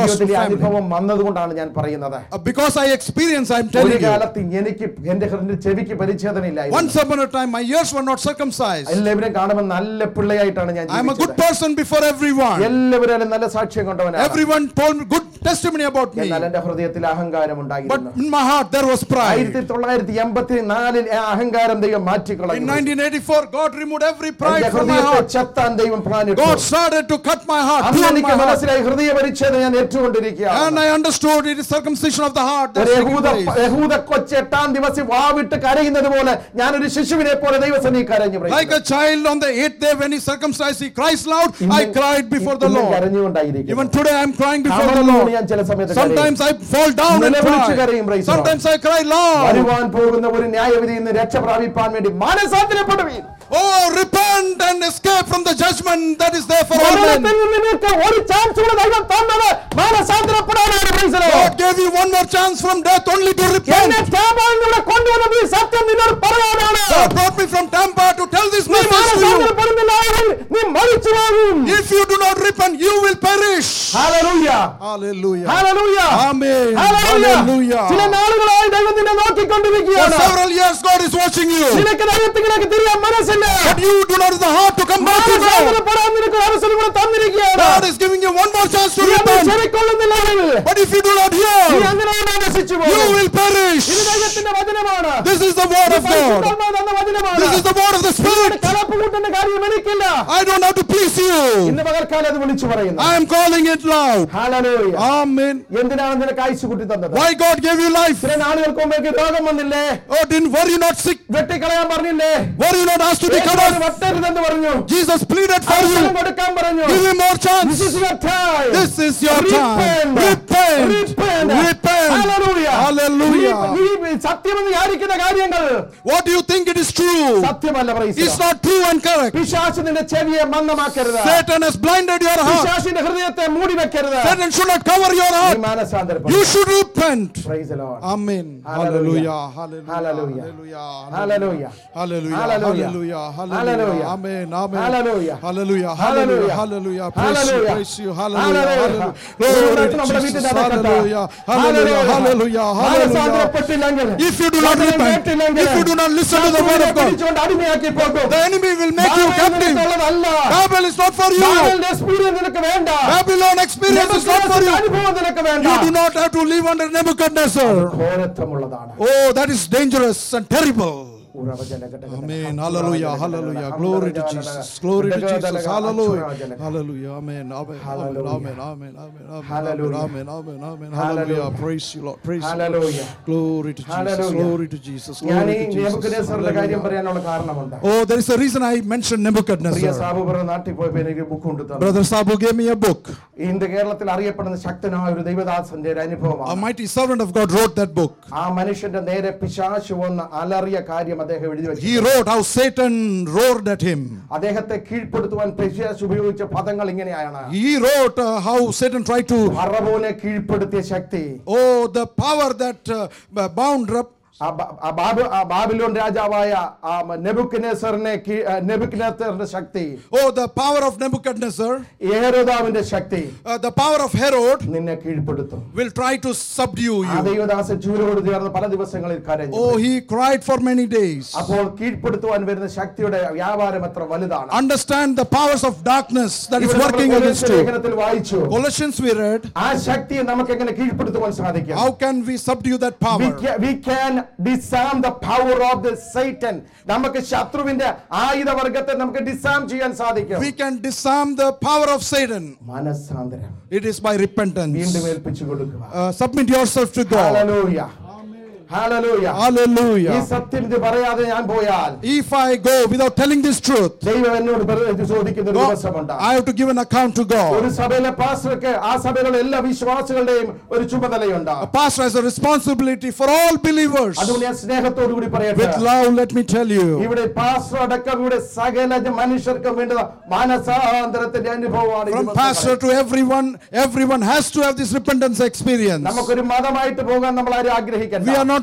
family. അനുഭവം വന്നതുകൊണ്ടാണ് ഞാൻ പറയുന്നത് Uh, Because I experienced, I'm ഒരു telling you. കാലത്ത് എനിക്ക് എന്റെ ഹൃദയ ചെവിക്ക് പരിച്ഛേദനയില്ലായിരുന്നു Once upon a time, my ears were not circumcised. എല്ലാവരും കാണുമ്പോൾ നല്ല പിള്ളയായിട്ടാണ് ഞാൻ I'm a good ജീവിച്ചത്. person before everyone. എല്ലാവരും നല്ല സാക്ഷ്യം കൊണ്ടവനാണ് Everyone told me good testimony about me. എന്നാൽ എന്റെ ഹൃദയത്തിൽ അഹങ്കാരം But ഉണ്ടായിരുന്നു in my heart, there was ആയിരത്തി pride. തൊള്ളായിരത്തി എൺപത്തി നാലിൽ ആ അഹങ്കാരം ദൈവം In മാറ്റിക്കളഞ്ഞു 1984, God removed every എന്റെ pride from my ഹൃദയത്തെ heart. ചെത്താൻ ദൈവം പ്ലാനിട്ടു God started to cut my heart, അന്ന് prune എനിക്ക് my heart. മനസ്സിലായി ഹൃദയ പരിച്ഛേദന ഞാൻ And ഏറ്റുകൊണ്ടിരിക്കുകയാണ് I understood it is circumcision of the heart. ഒരു That's taking യഹൂദ place. യഹൂദ കൊച്ച് എട്ടാം ദിവസം വാവിട്ട് കരയുന്നത് പോലെ ഞാനൊരു ശിശുവിനെ പോലെ ദൈവസനീ കരഞ്ഞു Like a child on the eighth day when he circumcised, he cries loud. I cried before the ഇന്നും Lord. കരഞ്ഞുകൊണ്ടായിരിക്കും Even today, I'm crying before the കമഴ്ന്നു Lord. ഞാൻ ചില സമയത്ത് കരയും. Sometimes I fall down and നിലവിളിച്ച് കരയും, cry. praise the Lord. Sometimes I cry loud. വരുവാൻ പോകുന്ന ഒരു ന്യായവിധിയിൽ നിന്ന് രക്ഷ പ്രാപിപ്പാൻ വേണ്ടി മാനസാന്തരപ്പെടുവീൻ Oh, repent and escape from the judgment that is there for all മരണത്തിൽ men. നിന്ന് നിനക്ക് ഒരു ചാൻസ് കൂടെ ദൈവം തന്നത് മാനസാന്തരപ്പെടാനാണ് praise the Lord. God gave you one more chance from death only to എന്നെ repent. ക്യാബാലിലൂടെ കൊണ്ടുവന്നത് ഈ സത്യം നിന്നോട് പറയാനാണ് God brought me from Tampa to tell this നീ message to you. മാനസാന്തരപ്പെടുന്നില്ലെങ്കിൽ നീ മരിച്ചു പോകും If you do not repent, you will perish. Hallelujah. Hallelujah. Hallelujah. Amen. Hallelujah. Hallelujah. ചില നാളുകളായി ദൈവം നിന്നെ For നോക്കിക്കൊണ്ടിരിക്കുകയാണ് several years, God is watching you. നിനക്ക് ദൈവത്തിലേക്ക് തിരിയാൻ മനസ്സില്ല But you do not have the heart to come back to God. മാനസാന്തരപ്പെടാൻ നിനക്ക് ഒരു അവസരം കൂടെ തന്നിരിക്കുകയാണ് God is giving you one more chance to നീ അത് repent. ചെവിക്കൊള്ളുന്നില്ലെങ്കിൽ But if you do not നീ hear, അങ്ങനെ തന്നെ നശിച്ചു you പോകും will perish. ഇത് ദൈവത്തിന്റെ വചനമാണ് This is the word of God. പരിശുദ്ധാത്മാവ് തന്ന വചനമാണ് This is the word of the നിന്നോട് Spirit. കലപ്പ് കൂട്ടുന്ന കാര്യം എനിക്കില്ല I don't have to please you. ഇന്ന് പകൽക്കാലം അത് വിളിച്ചു പറയുന്നു I am calling it loud. Hallelujah. Amen. എന്തിനാണ് നിനക്ക് അയച്ചു കൂട്ടി തന്നത് Why God gave you life? ചില നാളുകൾക്ക് മുമ്പേക്ക് രോഗം വന്നില്ലേ Oh, didn't were you not sick? വെട്ടിക്കളയാൻ പറഞ്ഞില്ലേ Were you not asked to be cut യേശുവിനെ off? വട്ടരുതെന്ന് പറഞ്ഞു Jesus pleaded for അവസരം you. കൊടുക്കാൻ പറഞ്ഞു Give him more This chance. is your time. This is your time. Repent. Repent. Repent. Hallelujah. Hallelujah. നീ- നീ സത്യമെന്ന് വിചാരിക്കുന്ന കാര്യങ്ങൾ What do you think it is true? സത്യമല്ല praise the It's Lord. not true and correct. പിശാച് നിന്റെ ചെവിയെ മന്ദമാക്കരുത് Satan has blinded your heart. പിശാചിന്റെ ഹൃദയത്തെ മൂടി വെക്കരുത് Satan should not cover your നീ heart. മാനസാന്തരപ്പെടും You should repent. Praise the Lord. Amen. Hallelujah. Hallelujah. Hallelujah. Hallelujah. Hallelujah. Hallelujah. Hallelujah. Hallelujah. Hallelujah. Amen. Amen. Hallelujah. Hallelujah. Hallelujah. Hallelujah. Praise you. Hallelujah. Praise you. Hallelujah. Hallelujah. Hallelujah. Glory to നമ്മുടെ വീട്ടിൽ Jesus. നടക്കട്ടെ. Hallelujah. Hallelujah. Hallelujah. Hallelujah. മാനസാന്തരപ്പെട്ടില്ലെങ്കിൽ If you do not വചനം repent, കേട്ടില്ലെങ്കിൽ if you do not listen to the word ശത്രുവിനെ of God, പിടിച്ചുകൊണ്ട് അടിമയാക്കി പോകും the enemy will make you Babel captive. നിനക്കുള്ളതല്ല. Babel is not for you. ബാബേലിന്റെ experience നിനക്ക് വേണ്ട Babylon experience is not for നെബൂഖദ്നേസറിന്റെ you. അനുഭവം നിനക്ക് വേണ്ട You do not have to live under Nebuchadnezzar. ഘോരത്വമുള്ളതാണ് Oh, that is dangerous and terrible. ഉറവജനഘടകട. Amen. Hallelujah. Hallelujah. Glory to Jesus. Glory to Jesus. Hallelujah. Hallelujah. Amen. Amen. Amen. Amen. Amen. Amen. Amen. Hallelujah. Amen. Amen. Amen. Hallelujah. Hallelujah. Praise you, Lord. Praise you. Hallelujah. Glory to Jesus. Hallelujah. Glory to Jesus. ഞാൻ ഈ Glory to Jesus. നെബൂഖദ്നേസറിന്റെ കാര്യം Hallelujah. പറയാനുള്ള കാരണമുണ്ട് Oh, there is a reason I mentioned Priya Nebuchadnezzar. Sabu പറഞ്ഞ നാട്ടിൽ പോയപ്പോ എനിക്ക് ബുക്ക് കൊണ്ട് തന്നു Brother Sabu gave me a book. India കേരളത്തിൽ അറിയപ്പെടുന്ന ശക്തനായ ഒരു ദൈവദാസന്റെ ഒരു A അനുഭവമാണ് mighty servant of God wrote that book. ആ മനുഷ്യന്റെ നേരെ പിശാശു വന്ന് അലറിയ കാര്യം അദ്ദേഹം എഴുതി വെച്ചു He wrote how Satan roared at him. അദ്ദേഹത്തെ കീഴ്പ്പെടുത്തുവാൻ പിശാശ് ഉപയോഗിച്ച പദങ്ങൾ ഇങ്ങനെയാണ് He wrote uh, how Satan tried to, ഫറവോനെ കീഴ്പ്പെടുത്തിയ Shakti oh, the power that uh, bound up ആ ബ- ആ ബാബു ആ ബാബിലോൺ രാജാവായ ആ നെബുക്കനേസറിനെ നെബുക്കനേസറിന്റെ ശക്തി Oh, the power of Nebuchadnezzar, ഏരോദാവിന്റെ Shakti uh, the power of Herod നിന്നെ കീഴ്പ്പെടുത്തും will try to subdue ആ you. ദൈവദാസൻ ചൂരോട് ചേർന്ന് പല ദിവസങ്ങളിൽ കരഞ്ഞു Oh, he cried for many days. അപ്പോൾ കീഴ്പ്പെടുത്തുവാൻ വരുന്ന ശക്തിയുടെ വ്യാപാരം എത്ര വലുതാണ് Understand the powers of darkness that is ഇവിടെ നമ്മൾ working against കൊലോസ്യ you. ലേഖനത്തിൽ വായിച്ചു Colossians we read, ആ ശക്തിയെ നമുക്ക് എങ്ങനെ കീഴ്പ്പെടുത്തുവാൻ സാധിക്കും how can we subdue that We power? can, we can disarm the power of the Satan. നമുക്ക് ശത്രുവിന്റെ ആയുധവർഗത്തെ നമുക്ക് ഡിസാം ചെയ്യാൻ സാധിക്കും We can disarm the power of Satan. മനസ്സാന്തരം It is by repentance. വീണ്ടും ഏൽപ്പിച്ചു കൊടുക്കുക Uh, submit yourself to God. Hallelujah. Hallelujah. ഈ Hallelujah. സത്യം ഇത് പറയാതെ ഞാൻ പോയാൽ If I go without telling this truth, ദൈവം എന്നോട് വെറുതെ ചോദിക്കുന്ന ഒരു God, ദിവസമുണ്ട് I have to give an account to ഒരു God. സഭയിലെ പാസ്റ്റർക്ക് ആ സഭയിലുള്ള എല്ലാ വിശ്വാസികളുടെയും ഒരു ചുമതലയുണ്ട് A pastor has a responsibility for all believers. അതുകൊണ്ട് ഞാൻ സ്നേഹത്തോടു കൂടി പറയട്ടെ With love, let me tell you. ഇവിടെ പാസ്റ്റർ അടക്കം ഇവിടെ സകല മനുഷ്യർക്കും വേണ്ടുന്ന മാനസാന്തരത്തിന്റെ അനുഭവമാണ് ഈ From ദിവസങ്ങളിൽ. pastor to everyone, everyone has to have this repentance experience. നമുക്കൊരു മതമായിട്ട് പോകാൻ നമ്മൾ ആരും We are ആഗ്രഹിക്കണ്ട not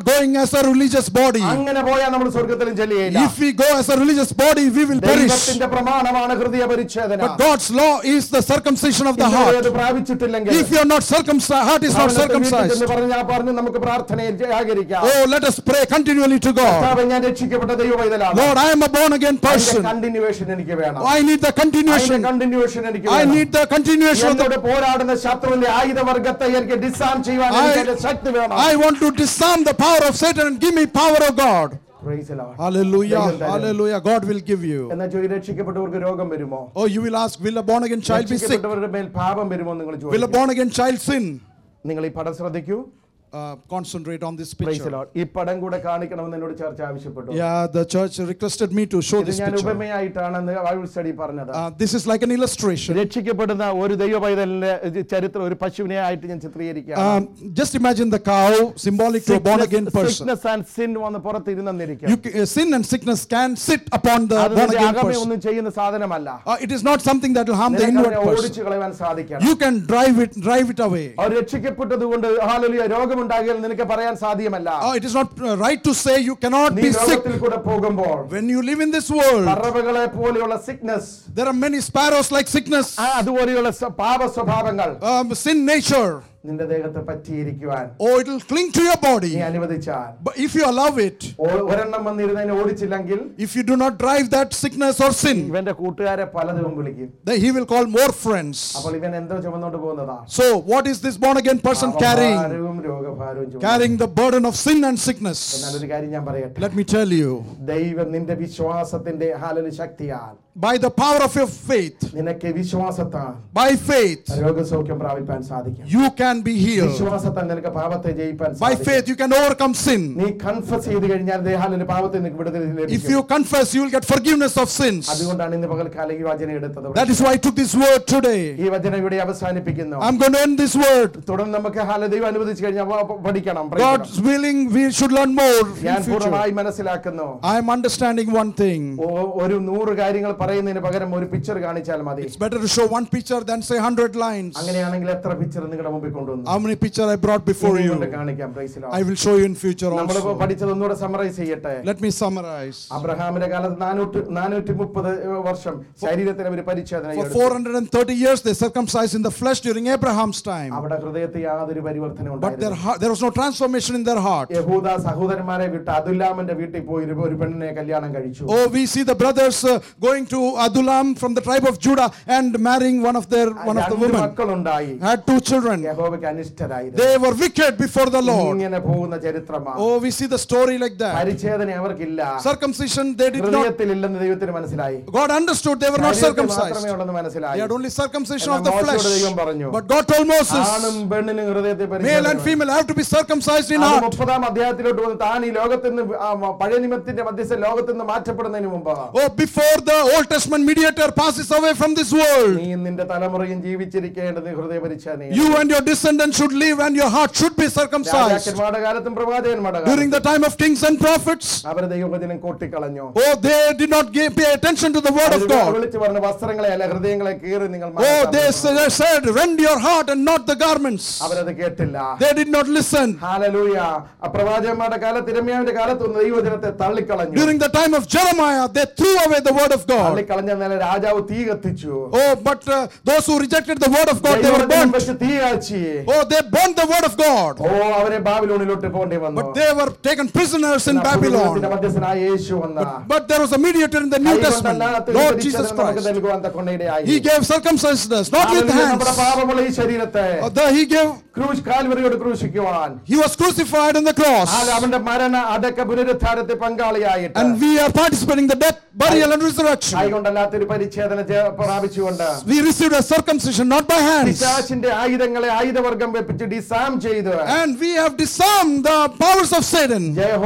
not going as a religious body. അങ്ങനെ പോയാൽ നമ്മൾ സ്വർഗത്തിലും ചെല്ലുകയില്ല If we go as a religious body, we will perish. ദൈവത്തിന്റെ പ്രമാണമാണ് ഹൃദയ പരിച്ഛേദന But God's law is the circumcision of the ഇതുവരെ heart. അത് പ്രാപിച്ചിട്ടില്ലെങ്കിൽ If you are not circumcised, heart is not ഭവനത്തിൽ വീട്ടിൽ circumcised. ചെന്ന് പറഞ്ഞ് ഞാൻ പറഞ്ഞു നമുക്ക് പ്രാർത്ഥനയിൽ ആകരിക്കാം Oh, let us pray continually to God. കർത്താവേ, ഞാൻ രക്ഷിക്കപ്പെട്ട ദൈവ പൈതലാണ് Lord, I am a born again person. Continuation എനിക്ക് വേണം I need the continuation. Continuation എനിക്ക് I വേണം need the continuation of എന്നോട് the. പോരാടുന്ന ശത്രുവിന്റെ ആയുധവർഗത്തെ എനിക്ക് ഡിസാം ചെയ്യുവാൻ I- എനിക്ക് അതിന്റെ ശക്തി വേണം I want to disarm the power of Satan and give me power of God. Praise the Lord. Hallelujah. ദൈവം തരും. Hallelujah. God will give you. എന്നാ ചോദി രക്ഷിക്കപ്പെട്ടവർക്ക് രോഗം വരുമോ Oh, you will ask, will a born again child be sick? രക്ഷിക്കപ്പെട്ടവരുടെ മേൽ പാപം വരുമോ എന്ന് നിങ്ങൾ Will a ചോദിക്കും born again child sin? നിങ്ങൾ ഈ പടം ശ്രദ്ധിക്കൂ Uh, concentrate on this Praise the picture. Lord. ഈ പടം കൂടെ കാണിക്കണമെന്ന് എന്നോട് ചർച്ച ആവശ്യപ്പെട്ടു Yeah, the church requested me to show ഇത് this ഞാൻ picture. ഉപമയായിട്ടാണ് ബൈബിൾ സ്റ്റഡി പറഞ്ഞത് Uh, this is like an illustration. രക്ഷിക്കപ്പെടുന്ന ഒരു ദൈവ പൈതലിന്റെ ചരിത്രം ഒരു പശുവിനെ ആയിട്ട് ഞാൻ ചിത്രീകരിക്കാം Um, just imagine the cow, symbolic to a born again person. Sickness and sin വന്ന് പുറത്തിരുന്നിരിക്കും You, ca- uh, sin and sickness can sit upon the അത് born നിന്റെ again അകമേ person. ഒന്നും ചെയ്യുന്ന സാധനമല്ല Uh, it is not something that will harm the നിനക്ക് inward അതിനെ person. ഓടിച്ചു കളയാൻ സാധിക്കണം You can drive it, drive it away. അവർ രക്ഷിക്കപ്പെട്ടത് കൊണ്ട് ഹാലലിയ രോഗമുണ്ടാകിയാൽ നിനക്ക് പറയാൻ സാധ്യമല്ല Oh, it is not uh, right to say you cannot നീ be sick. ലോകത്തിൽ കൂടെ പോകുമ്പോൾ When you live in this world, പറവകളെ പോലെയുള്ള sickness there are many sparrows like sickness, അതുപോലെയുള്ള സ്വ- പാപ സ്വഭാവങ്ങൾ um, sin nature. നിന്റെ ദേഹത്ത് പറ്റിയിരിക്കുവാൻ Oh, it will cling to your നീ body. അനുവദിച്ചാൽ But if you allow it, ഓ- ഒരെണ്ണം വന്നിരുന്നതിനെ ഓടിച്ചില്ലെങ്കിൽ if you do not drive that sickness or sin, ഇവന്റെ കൂട്ടുകാരെ പലതും വിളിക്കും then he will call more friends. അപ്പോൾ ഇവൻ എന്തോ ചുമന്നോണ്ട് പോകുന്നതാ So, what is this born again person carrying? ഭാരവും രോഗഭാരവും ചുമന്നു. Carrying the burden of sin and sickness. എന്നാലൊരു കാര്യം ഞാൻ പറയട്ടെ Let me tell you, ദൈവം നിന്റെ വിശ്വാസത്തിന്റെ ഹാലൊരു ശക്തിയാൽ by the power of your faith, നിനക്ക് വിശ്വാസത്താൽ by faith, രോഗസൗഖ്യം പ്രാപിപ്പാൻ സാധിക്കും you can be healed. വിശ്വാസത്താൽ നിനക്ക് പാപത്തെ ജയിപ്പാൻ By സാധിക്കും faith, you can overcome sin. നീ കൺഫസ് ചെയ്ത് കഴിഞ്ഞാൽ ദേഹാലൊരു പാപത്തെ നിനക്ക് വിടുതൽ If ലഭിക്കും you confess, you will get forgiveness of sins. അതുകൊണ്ടാണ് ഇന്ന് പകൽക്കാലം ഈ വചനം എടുത്തത് That is why I took this word today. ഈ വചനം ഇവിടെ അവസാനിപ്പിക്കുന്നു I'm going to end this word. തുടർന്ന് നമുക്ക് ഹാല ദൈവം അനുവദിച്ചു കഴിഞ്ഞാൽ വ- പ- പഠിക്കണം Praise the God's willing, we should learn more Lord. ഞാൻ in future. പൂർണ്ണമായി മനസ്സിലാക്കുന്നു I am understanding one thing. ഓ- ഒരു നൂറ് കാര്യങ്ങൾ പറയുന്നതിന് പകരം ഒരു പിക്ചർ കാണിച്ചാൽ മതി It's better to show one picture than say hundred lines. അങ്ങനെയാണെങ്കിൽ എത്ര പിക്ചർ നിങ്ങളുടെ മുമ്പിൽ കൊണ്ടുവന്നു How many picture I brought before ഇനിയും you? കൊണ്ട് കാണിക്കാം Praise the Lord. I will show you in future നമ്മളിപ്പോ also. പഠിച്ചത് ഒന്നുകൂടെ സമറൈസ് ചെയ്യട്ടെ Let me summarize. അബ്രഹാമിന്റെ കാലത്ത് നാനൂറ്റി നാനൂറ്റി മുപ്പത് വർഷം ശരീരത്തിന് ഒരു പരിച്ഛേദന For എടുത്തു. 430 years they circumcised in the flesh during Abraham's time. അവിടെ ഹൃദയത്തിൽ യാതൊരു പരിവർത്തനം But their ഉണ്ടായിരുന്നു heart, there was no transformation in their heart. യഹൂദ സഹോദരന്മാരെ വിട്ട് അതുല്ലാമന്റെ വീട്ടിൽ പോയി ഒരു- ഒരു പെണ്ണിനെ കല്യാണം കഴിച്ചു Oh, we see the brothers uh, going to Adulam from the tribe of Judah and marrying one of their one of the രണ്ട് women. മക്കളുണ്ടായി Had two children. യഹോവയ്ക്ക് അനിഷ്ടരായിരുന്നു They were wicked before the Lord. ഇങ്ങനെ പോകുന്ന ചരിത്രമാണ് Oh, we see the story like that. പരിച്ഛേദന അവർക്കില്ല Circumcision, they did not. ഹൃദയത്തിൽ ഇല്ലെന്ന് ദൈവത്തിന് മനസ്സിലായി God understood they were not ശരീരത്തിൽ circumcised. മാത്രമേ ഉള്ളെന്ന് They മനസ്സിലായി had only circumcision of എന്നാൽ the മോശയോട് flesh. ദൈവം പറഞ്ഞു. But God told Moses, ആണും പെണ്ണിനും ഹൃദയത്തെ male and female have to be circumcised in അത് heart. മുപ്പതാം അധ്യായത്തിലോട്ട് വന്ന് താൻ ഈ ലോകത്തിൽ നിന്ന് ആ, മ- പഴയ നിയമത്തിന്റെ മധ്യസ്ഥ ലോകത്തിൽ നിന്ന് മാറ്റപ്പെടുന്നതിന് മുമ്പ് Oh, before the Old Testament mediator passes away from this world, നീ നിന്റെ തലമുറയും ജീവിച്ചിരിക്കേണ്ടത് ഹൃദയ പരിച്ഛേദന you and your descendants should live and your heart should be circumcised. രാജാക്കന്മാരുടെ കാലത്തും പ്രവാചകന്മാരുടെ During കാലത്തും the time of kings and prophets, അവർ ദൈവവചനം കൊട്ടിക്കളഞ്ഞു oh, they did not give, pay attention to the word of അവര് God. വിളിച്ചു പറഞ്ഞ വസ്ത്രങ്ങളെ അല്ല ഹൃദയങ്ങളെ കീറി നിങ്ങൾ Oh, മാറ്റാൻ they പറഞ്ഞു. s- said, rend your heart and not the garments. അവരത് കേട്ടില്ല They did not listen. Hallelujah ആ പ്രവാചകന്മാരുടെ കാലത്ത് ഇരമ്യാവിന്റെ കാലത്തൊന്നും ദൈവവചനത്തെ തള്ളിക്കളഞ്ഞു During the time of Jeremiah, they threw away the word of God. തള്ളിക്കളഞ്ഞ നില രാജാവ് തീ കത്തിച്ചു Oh, but uh, those who rejected the word of God, they were ദൈവവചനം burnt. വെച്ച് തീ കാച്ചി Oh, they burnt the word of God. ഓ അവരെ ബാബിലോണിലോട്ട് പോകേണ്ടി വന്നു But they were taken prisoners in പുതുനിയമത്തിന്റെ Babylon. മധ്യസ്ഥനായ യേശു വന്ന But there was a mediator in the New Testament, കൈകൊണ്ടല്ലാത്ത Lord ഒരു Jesus പരിച്ഛേദന നമുക്ക് Christ. നൽകുവാൻ തക്കൊണ്ടയിടയായി. He gave circumcised us, not with hallelujah, hands. നമ്മുടെ പാപമുള്ള ഈ ശരീരത്തെ Uh, the- He gave, ക്രൂശ് കാൽവരിയോട് ക്രൂശിക്കുവാൻ He was crucified on the cross. ഹാല അവന്റെ മരണ അടക്ക പുനരുദ്ധാരത്തെ പങ്കാളിയായിട്ട് And we are participating in the death, burial, and resurrection. കൈകൊണ്ടല്ലാത്തൊരു പരിച്ഛേദന ചെ- പ്രാപിച്ചുകൊണ്ട് We received a circumcision, not by hands. പിശാചിന്റെ ആയുധങ്ങളെ ആയുധവർഗം വെപ്പിച്ച് ഡിസാം ചെയ്ത് And we have disarmed the powers of Satan.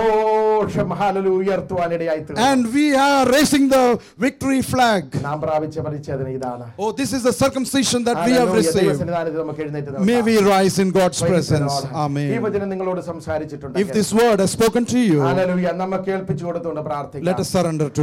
ജയഘോഷം ഹാലലു ഉയർത്തുവാനിടയായി തീർന്നു. And we are raising the victory flag. നാം പ്രാപിച്ച പരിച്ഛേദന ഇതാണ് Oh, this is the circumcision that we have hallelujah. received. ദൈവസന്നിധാനത്തിൽ നമുക്ക് എഴുന്നേറ്റ് May നിൽക്കാം. we rise in God's Praise the presence. Lord. ഈ Amen. വചനം നിങ്ങളോട് If സംസാരിച്ചിട്ടുണ്ട് this word has spoken to you, hallelujah. നമ്മ കേൾപ്പിച്ചു കൊടുത്തുകൊണ്ട് പ്രാർത്ഥിക്കാം let us surrender to